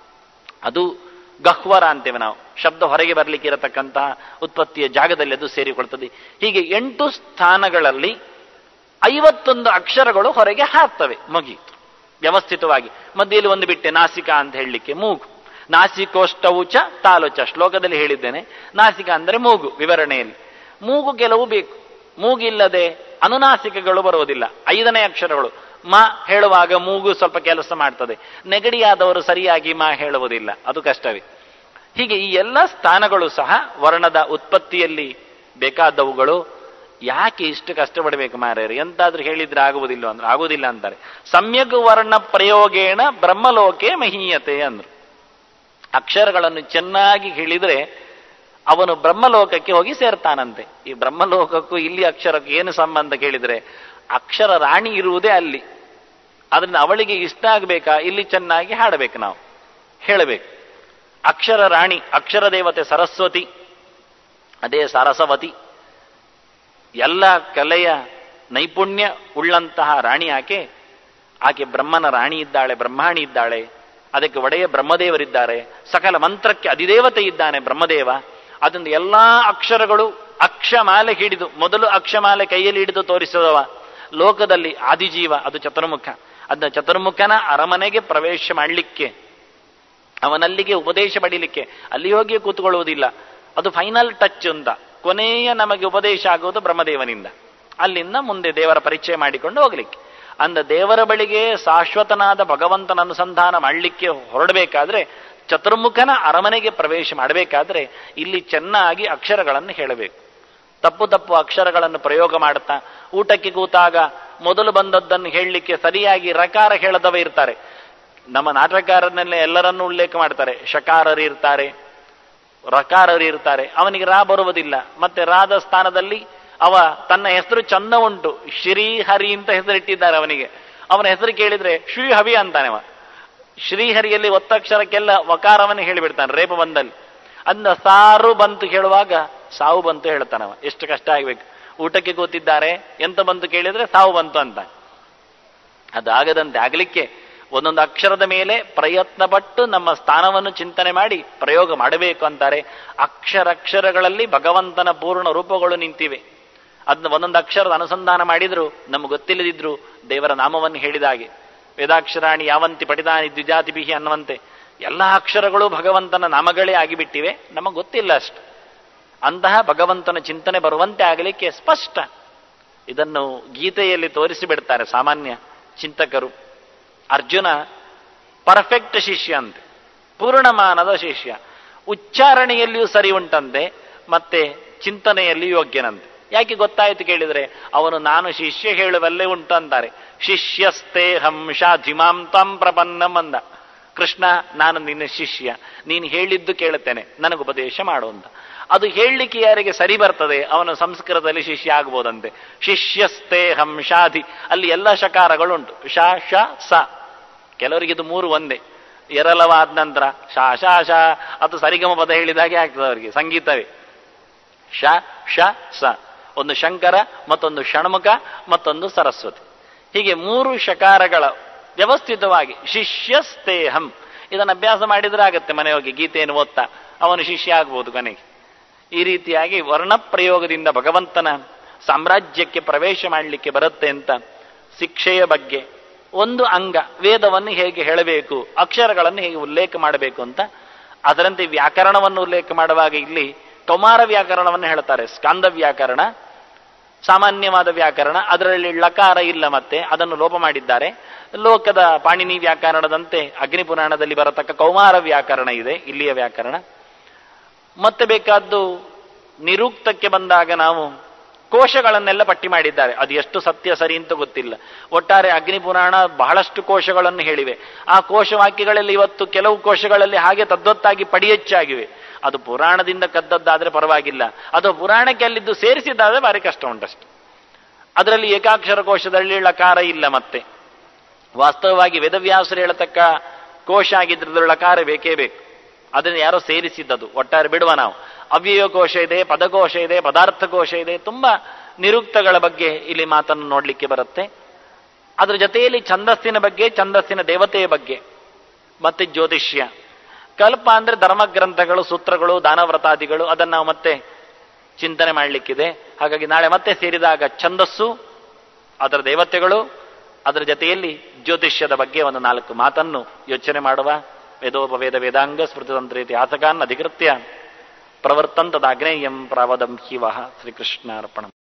ಅದು ಗಹ್ವರ ಅಂತೇವೆ ನಾವು ಶಬ್ದ ಹೊರಗೆ ಬರಲಿಕ್ಕೆ ಇರತಕ್ಕಂತಹ ಉತ್ಪತ್ತಿಯ ಜಾಗದಲ್ಲಿ ಅದು ಸೇರಿಕೊಳ್ತದೆ ಹೀಗೆ ಎಂಟು ಸ್ಥಾನಗಳಲ್ಲಿ ಐವತ್ತೊಂದು ಅಕ್ಷರಗಳು ಹೊರಗೆ ಹಾರ್ತವೆ ಮುಗೀತು ವ್ಯವಸ್ಥಿತವಾಗಿ ಮಧ್ಯೆಯಲ್ಲಿ ಒಂದು ಬಿಟ್ಟೆ ನಾಸಿಕ ಅಂತ ಹೇಳಲಿಕ್ಕೆ ಮೂಗು ನಾಸಿಕೋಷ್ಟವುಚ ತಾಲುಚ ಶ್ಲೋಕದಲ್ಲಿ ಹೇಳಿದ್ದೇನೆ ನಾಸಿಕ ಅಂದರೆ ಮೂಗು ವಿವರಣೆಯಲ್ಲಿ ಮೂಗು ಕೆಲವು ಬೇಕು ಮೂಗಿಲ್ಲದೆ ಅನುನಾಸಿಕಗಳು ಬರುವುದಿಲ್ಲ ಐದನೇ ಅಕ್ಷರಗಳು ಮ ಹೇಳುವಾಗ ಮೂಗು ಸ್ವಲ್ಪ ಕೆಲಸ ಮಾಡ್ತದೆ ನೆಗಡಿಯಾದವರು ಸರಿಯಾಗಿ ಮ ಹೇಳುವುದಿಲ್ಲ ಅದು ಕಷ್ಟವೇ ಹೀಗೆ ಈ ಎಲ್ಲ ಸ್ಥಾನಗಳು ಸಹ ವರ್ಣದ ಉತ್ಪತ್ತಿಯಲ್ಲಿ ಬೇಕಾದವುಗಳು ಯಾಕೆ ಇಷ್ಟು ಕಷ್ಟಪಡಬೇಕು ಮಾರ್ಯರು ಎಂತಾದ್ರೂ ಹೇಳಿದ್ರೆ ಆಗುವುದಿಲ್ಲ ಅಂದ್ರೆ ಆಗುವುದಿಲ್ಲ ಅಂತಾರೆ ಸಮ್ಯಕ್ ವರ್ಣ ಪ್ರಯೋಗೇಣ ಬ್ರಹ್ಮಲೋಕೆ ಮಹೀಯತೆ ಅಂದ್ರು ಅಕ್ಷರಗಳನ್ನು ಚೆನ್ನಾಗಿ ಹೇಳಿದ್ರೆ ಅವನು ಬ್ರಹ್ಮಲೋಕಕ್ಕೆ ಹೋಗಿ ಸೇರ್ತಾನಂತೆ ಈ ಬ್ರಹ್ಮಲೋಕಕ್ಕೂ ಇಲ್ಲಿ ಅಕ್ಷರಕ್ಕೂ ಏನು ಸಂಬಂಧ ಕೇಳಿದ್ರೆ ಅಕ್ಷರ ರಾಣಿ ಇರುವುದೇ ಅಲ್ಲಿ ಅದರಿಂದ ಅವಳಿಗೆ ಇಷ್ಟ ಆಗಬೇಕಾ ಇಲ್ಲಿ ಚೆನ್ನಾಗಿ ಹಾಡಬೇಕು ನಾವು ಹೇಳಬೇಕು ಅಕ್ಷರ ರಾಣಿ ಅಕ್ಷರ ದೇವತೆ ಸರಸ್ವತಿ ಅದೇ ಸರಸವತಿ ಎಲ್ಲ ಕಲೆಯ ನೈಪುಣ್ಯ ಉಳ್ಳಂತಹ ರಾಣಿ ಆಕೆ ಆಕೆ ಬ್ರಹ್ಮನ ರಾಣಿ ಇದ್ದಾಳೆ ಬ್ರಹ್ಮಾಣಿ ಇದ್ದಾಳೆ ಅದಕ್ಕೆ ಒಡೆಯ ಬ್ರಹ್ಮದೇವರಿದ್ದಾರೆ ಸಕಲ ಮಂತ್ರಕ್ಕೆ ಅಧಿದೇವತೆ ಇದ್ದಾನೆ ಬ್ರಹ್ಮದೇವ ಅದರಿಂದ ಎಲ್ಲಾ ಅಕ್ಷರಗಳು ಅಕ್ಷಮಾಲೆ ಹಿಡಿದು ಮೊದಲು ಅಕ್ಷಮಾಲೆ ಕೈಯಲ್ಲಿ ಹಿಡಿದು ತೋರಿಸಿದವ ಲೋಕದಲ್ಲಿ ಆದಿಜೀವ ಅದು ಚತುರ್ಮುಖ ಅದನ್ನ ಚತುರ್ಮುಖನ ಅರಮನೆಗೆ ಪ್ರವೇಶ ಮಾಡಲಿಕ್ಕೆ ಅವನಲ್ಲಿಗೆ ಉಪದೇಶ ಪಡೀಲಿಕ್ಕೆ ಅಲ್ಲಿ ಹೋಗಿ ಕೂತ್ಕೊಳ್ಳುವುದಿಲ್ಲ ಅದು ಫೈನಲ್ ಟಚ್ ಅಂತ ಕೊನೆಯ ನಮಗೆ ಉಪದೇಶ ಆಗುವುದು ಬ್ರಹ್ಮದೇವನಿಂದ ಅಲ್ಲಿಂದ ಮುಂದೆ ದೇವರ ಪರಿಚಯ ಮಾಡಿಕೊಂಡು ಹೋಗ್ಲಿಕ್ಕೆ ಅಂದ ದೇವರ ಬಳಿಗೆ ಶಾಶ್ವತನಾದ ಭಗವಂತನ ಅನುಸಂಧಾನ ಮಾಡಲಿಕ್ಕೆ ಹೊರಡಬೇಕಾದ್ರೆ ಚತುರ್ಮುಖನ ಅರಮನೆಗೆ ಪ್ರವೇಶ ಮಾಡಬೇಕಾದ್ರೆ ಇಲ್ಲಿ ಚೆನ್ನಾಗಿ ಅಕ್ಷರಗಳನ್ನು ಹೇಳಬೇಕು ತಪ್ಪು ತಪ್ಪು ಅಕ್ಷರಗಳನ್ನು ಪ್ರಯೋಗ ಮಾಡುತ್ತಾ ಊಟಕ್ಕೆ ಕೂತಾಗ ಮೊದಲು ಬಂದದ್ದನ್ನು ಹೇಳಲಿಕ್ಕೆ ಸರಿಯಾಗಿ ರಕಾರ ಹೇಳದವ ಇರ್ತಾರೆ ನಮ್ಮ ನಾಟಕಕಾರನಲ್ಲೇ ಎಲ್ಲರನ್ನೂ ಉಲ್ಲೇಖ ಮಾಡ್ತಾರೆ ಶಕಾರರು ಇರ್ತಾರೆ ರಕಾರರು ಇರ್ತಾರೆ ಅವನಿಗೆ ರಾ ಬರುವುದಿಲ್ಲ ಮತ್ತೆ ರಾದ ಸ್ಥಾನದಲ್ಲಿ ಅವ ತನ್ನ ಹೆಸರು ಚಂದ ಉಂಟು ಶ್ರೀಹರಿ ಅಂತ ಹೆಸರಿಟ್ಟಿದ್ದಾರೆ ಅವನಿಗೆ ಅವನ ಹೆಸರು ಕೇಳಿದ್ರೆ ಶ್ರೀಹವಿ ಅಂತಾನೆ ಅವ ಶ್ರೀಹರಿಯಲ್ಲಿ ಒತ್ತಕ್ಷರಕ್ಕೆಲ್ಲ ವಕಾರವನ್ನೇ ಹೇಳಿಬಿಡ್ತಾನೆ ರೇಪ ಬಂದಲ್ಲಿ ಅಂದ ಸಾರು ಬಂತು ಹೇಳುವಾಗ ಸಾವು ಬಂತು ಹೇಳ್ತಾನವ ಎಷ್ಟು ಕಷ್ಟ ಆಗ್ಬೇಕು ಊಟಕ್ಕೆ ಕೂತಿದ್ದಾರೆ ಎಂತ ಬಂತು ಕೇಳಿದ್ರೆ ಸಾವು ಬಂತು ಅಂತ ಅದಾಗದಂತೆ ಆಗಲಿಕ್ಕೆ ಒಂದೊಂದು ಅಕ್ಷರದ ಮೇಲೆ ಪ್ರಯತ್ನ ಪಟ್ಟು ನಮ್ಮ ಸ್ಥಾನವನ್ನು ಚಿಂತನೆ ಮಾಡಿ ಪ್ರಯೋಗ ಮಾಡಬೇಕು ಅಂತಾರೆ ಅಕ್ಷರಕ್ಷರಗಳಲ್ಲಿ ಭಗವಂತನ ಪೂರ್ಣ ರೂಪಗಳು ನಿಂತಿವೆ ಅದನ್ನ ಒಂದೊಂದು ಅಕ್ಷರದ ಅನುಸಂಧಾನ ಮಾಡಿದ್ರು ನಮ್ಗೆ ಗೊತ್ತಿಲ್ಲದಿದ್ರು ದೇವರ ನಾಮವನ್ನು ಹೇಳಿದ ಹಾಗೆ ವೇದಾಕ್ಷರಾಣಿ ಯಾವಂತಿ ಪಡಿದಾನಿ ದ್ವಿಜಾತಿಭಿಹಿ ಅನ್ನುವಂತೆ ಎಲ್ಲ ಅಕ್ಷರಗಳು ಭಗವಂತನ ನಾಮಗಳೇ ಆಗಿಬಿಟ್ಟಿವೆ ನಮಗೆ ಗೊತ್ತಿಲ್ಲ ಅಷ್ಟು ಅಂತಹ ಭಗವಂತನ ಚಿಂತನೆ ಬರುವಂತೆ ಆಗಲಿಕ್ಕೆ ಸ್ಪಷ್ಟ ಇದನ್ನು ಗೀತೆಯಲ್ಲಿ ತೋರಿಸಿಬಿಡ್ತಾರೆ ಸಾಮಾನ್ಯ ಚಿಂತಕರು ಅರ್ಜುನ ಪರ್ಫೆಕ್ಟ್ ಶಿಷ್ಯ ಅಂತೆ ಪೂರ್ಣಮಾನದ ಶಿಷ್ಯ ಉಚ್ಚಾರಣೆಯಲ್ಲಿಯೂ ಸರಿ ಉಂಟಂತೆ ಮತ್ತೆ ಚಿಂತನೆಯಲ್ಲಿ ಯೋಗ್ಯನಂತೆ ಯಾಕೆ ಗೊತ್ತಾಯ್ತು ಕೇಳಿದ್ರೆ ಅವನು ನಾನು ಶಿಷ್ಯ ಹೇಳುವಲ್ಲೇ ಉಂಟು ಅಂತಾರೆ ಶಿಷ್ಯಸ್ತೆ ಹಂಷಾಧಿಮಾಂ ತಂ ಪ್ರಪನ್ನಂ ಅಂದ ಕೃಷ್ಣ ನಾನು ನಿನ್ನ ಶಿಷ್ಯ ನೀನು ಹೇಳಿದ್ದು ಕೇಳುತ್ತೇನೆ ನನಗೆ ಉಪದೇಶ ಮಾಡು ಅಂತ ಅದು ಹೇಳಲಿಕ್ಕೆ ಯಾರಿಗೆ ಸರಿ ಬರ್ತದೆ ಅವನು ಸಂಸ್ಕೃತದಲ್ಲಿ ಶಿಷ್ಯ ಆಗ್ಬೋದಂತೆ ಶಿಷ್ಯಸ್ತೆ ಹಂಷಾಧಿ ಅಲ್ಲಿ ಎಲ್ಲ ಶಕಾರಗಳುಂಟು ಶ ಶ ಸ ಕೆಲವರಿಗೆ ಇದು ಮೂರು ಒಂದೇ ಎರಲವಾದ ನಂತರ ಶ ಶ ಶ ಅದು ಸರಿಗಮ ಪದ ಹೇಳಿದಾಗೆ ಆಗ್ತದೆ ಅವರಿಗೆ ಸಂಗೀತವೇ ಶ ಶ ಸ ಒಂದು ಶಂಕರ ಮತ್ತೊಂದು ಷಣ್ಮುಖ ಮತ್ತೊಂದು ಸರಸ್ವತಿ ಹೀಗೆ ಮೂರು ಶಕಾರಗಳ ವ್ಯವಸ್ಥಿತವಾಗಿ ಶಿಷ್ಯಸ್ತೇಹಂ ಇದನ್ನು ಅಭ್ಯಾಸ ಮಾಡಿದ್ರೆ ಆಗತ್ತೆ ಮನೆ ಹೋಗಿ ಗೀತೆಯನ್ನು ಓದ್ತಾ ಅವನು ಶಿಷ್ಯ ಆಗ್ಬೋದು ಕೊನೆಗೆ ಈ ರೀತಿಯಾಗಿ ವರ್ಣ ಪ್ರಯೋಗದಿಂದ ಭಗವಂತನ ಸಾಮ್ರಾಜ್ಯಕ್ಕೆ ಪ್ರವೇಶ ಮಾಡಲಿಕ್ಕೆ ಬರುತ್ತೆ ಅಂತ ಶಿಕ್ಷೆಯ ಬಗ್ಗೆ ಒಂದು ಅಂಗ ವೇದವನ್ನು ಹೇಗೆ ಹೇಳಬೇಕು ಅಕ್ಷರಗಳನ್ನು ಹೇಗೆ ಉಲ್ಲೇಖ ಮಾಡಬೇಕು ಅಂತ ಅದರಂತೆ ವ್ಯಾಕರಣವನ್ನು ಉಲ್ಲೇಖ ಮಾಡುವಾಗ ಇಲ್ಲಿ ಕೌಮಾರ ವ್ಯಾಕರಣವನ್ನು ಹೇಳ್ತಾರೆ ಸ್ಕಾಂದ ವ್ಯಾಕರಣ ಸಾಮಾನ್ಯವಾದ ವ್ಯಾಕರಣ ಅದರಲ್ಲಿ ಲಕಾರ ಇಲ್ಲ ಮತ್ತೆ ಅದನ್ನು ಲೋಪ ಮಾಡಿದ್ದಾರೆ ಲೋಕದ ಪಾಣಿನಿ ವ್ಯಾಕರಣದಂತೆ ಅಗ್ನಿ ಪುರಾಣದಲ್ಲಿ ಬರತಕ್ಕ ಕೌಮಾರ ವ್ಯಾಕರಣ ಇದೆ ಇಲ್ಲಿಯ ವ್ಯಾಕರಣ ಮತ್ತೆ ಬೇಕಾದ್ದು ನಿರುಕ್ತಕ್ಕೆ ಬಂದಾಗ ನಾವು ಕೋಶಗಳನ್ನೆಲ್ಲ ಪಟ್ಟಿ ಮಾಡಿದ್ದಾರೆ ಅದು ಎಷ್ಟು ಸತ್ಯ ಸರಿ ಅಂತ ಗೊತ್ತಿಲ್ಲ ಒಟ್ಟಾರೆ ಅಗ್ನಿ ಪುರಾಣ ಬಹಳಷ್ಟು ಕೋಶಗಳನ್ನು ಹೇಳಿವೆ ಆ ಕೋಶವಾಕ್ಯಗಳಲ್ಲಿ ಇವತ್ತು ಕೆಲವು ಕೋಶಗಳಲ್ಲಿ ಹಾಗೆ ತದ್ವತ್ತಾಗಿ ಪಡಿಯೆಚ್ಚಾಗಿವೆ ಅದು ಪುರಾಣದಿಂದ ಕದ್ದದ್ದಾದ್ರೆ ಪರವಾಗಿಲ್ಲ ಅದು ಪುರಾಣಕ್ಕೆ ಅಲ್ಲಿದ್ದು ಸೇರಿಸಿದ್ದಾದ್ರೆ ಭಾರಿ ಕಷ್ಟ ಉಂಟಷ್ಟು ಅದರಲ್ಲಿ ಏಕಾಕ್ಷರ ಕೋಶದಲ್ಲಿ ಲಕಾರ ಇಲ್ಲ ಮತ್ತೆ ವಾಸ್ತವವಾಗಿ ವೇದವ್ಯಾಸರು ಹೇಳತಕ್ಕ ಕೋಶ ಆಗಿದ್ರದ್ದು ಲಕಾರ ಬೇಕೇ ಬೇಕು ಅದನ್ನು ಯಾರೋ ಸೇರಿಸಿದ್ದದು ಒಟ್ಟಾರೆ ಬಿಡುವ ನಾವು ಅವ್ಯಯ ಕೋಶ ಇದೆ ಪದಕೋಶ ಇದೆ ಪದಾರ್ಥ ಕೋಶ ಇದೆ ತುಂಬಾ ನಿರುಕ್ತಗಳ ಬಗ್ಗೆ ಇಲ್ಲಿ ಮಾತನ್ನು ನೋಡಲಿಕ್ಕೆ ಬರುತ್ತೆ ಅದರ ಜೊತೆಯಲ್ಲಿ ಛಂದಸ್ಸಿನ ಬಗ್ಗೆ ಛಂದಸ್ಸಿನ ದೇವತೆಯ ಬಗ್ಗೆ ಮತ್ತೆ ಜ್ಯೋತಿಷ್ಯ ಕಲ್ಪ ಅಂದ್ರೆ ಧರ್ಮಗ್ರಂಥಗಳು ಸೂತ್ರಗಳು ದಾನವ್ರತಾದಿಗಳು ಅದನ್ನು ನಾವು ಮತ್ತೆ ಚಿಂತನೆ ಮಾಡಲಿಕ್ಕಿದೆ ಹಾಗಾಗಿ ನಾಳೆ ಮತ್ತೆ ಸೇರಿದಾಗ ಛಂದಸ್ಸು ಅದರ ದೇವತೆಗಳು ಅದರ ಜೊತೆಯಲ್ಲಿ ಜ್ಯೋತಿಷ್ಯದ ಬಗ್ಗೆ ಒಂದು ನಾಲ್ಕು ಮಾತನ್ನು ಯೋಚನೆ ಮಾಡುವ ವೇದೋಪವೇದ ವೇದಾಂಗ ಸ್ಮೃತಿತಂತ್ರ ಇತಿಹಾಸಕಾನ್ ಅಧಿಕೃತ್ಯ ಪ್ರವರ್ತಂತದಾಗ್ನೇಯಂ ಪ್ರಾವದಂ ಶಿವ ಶ್ರೀಕೃಷ್ಣಾರ್ಪಣ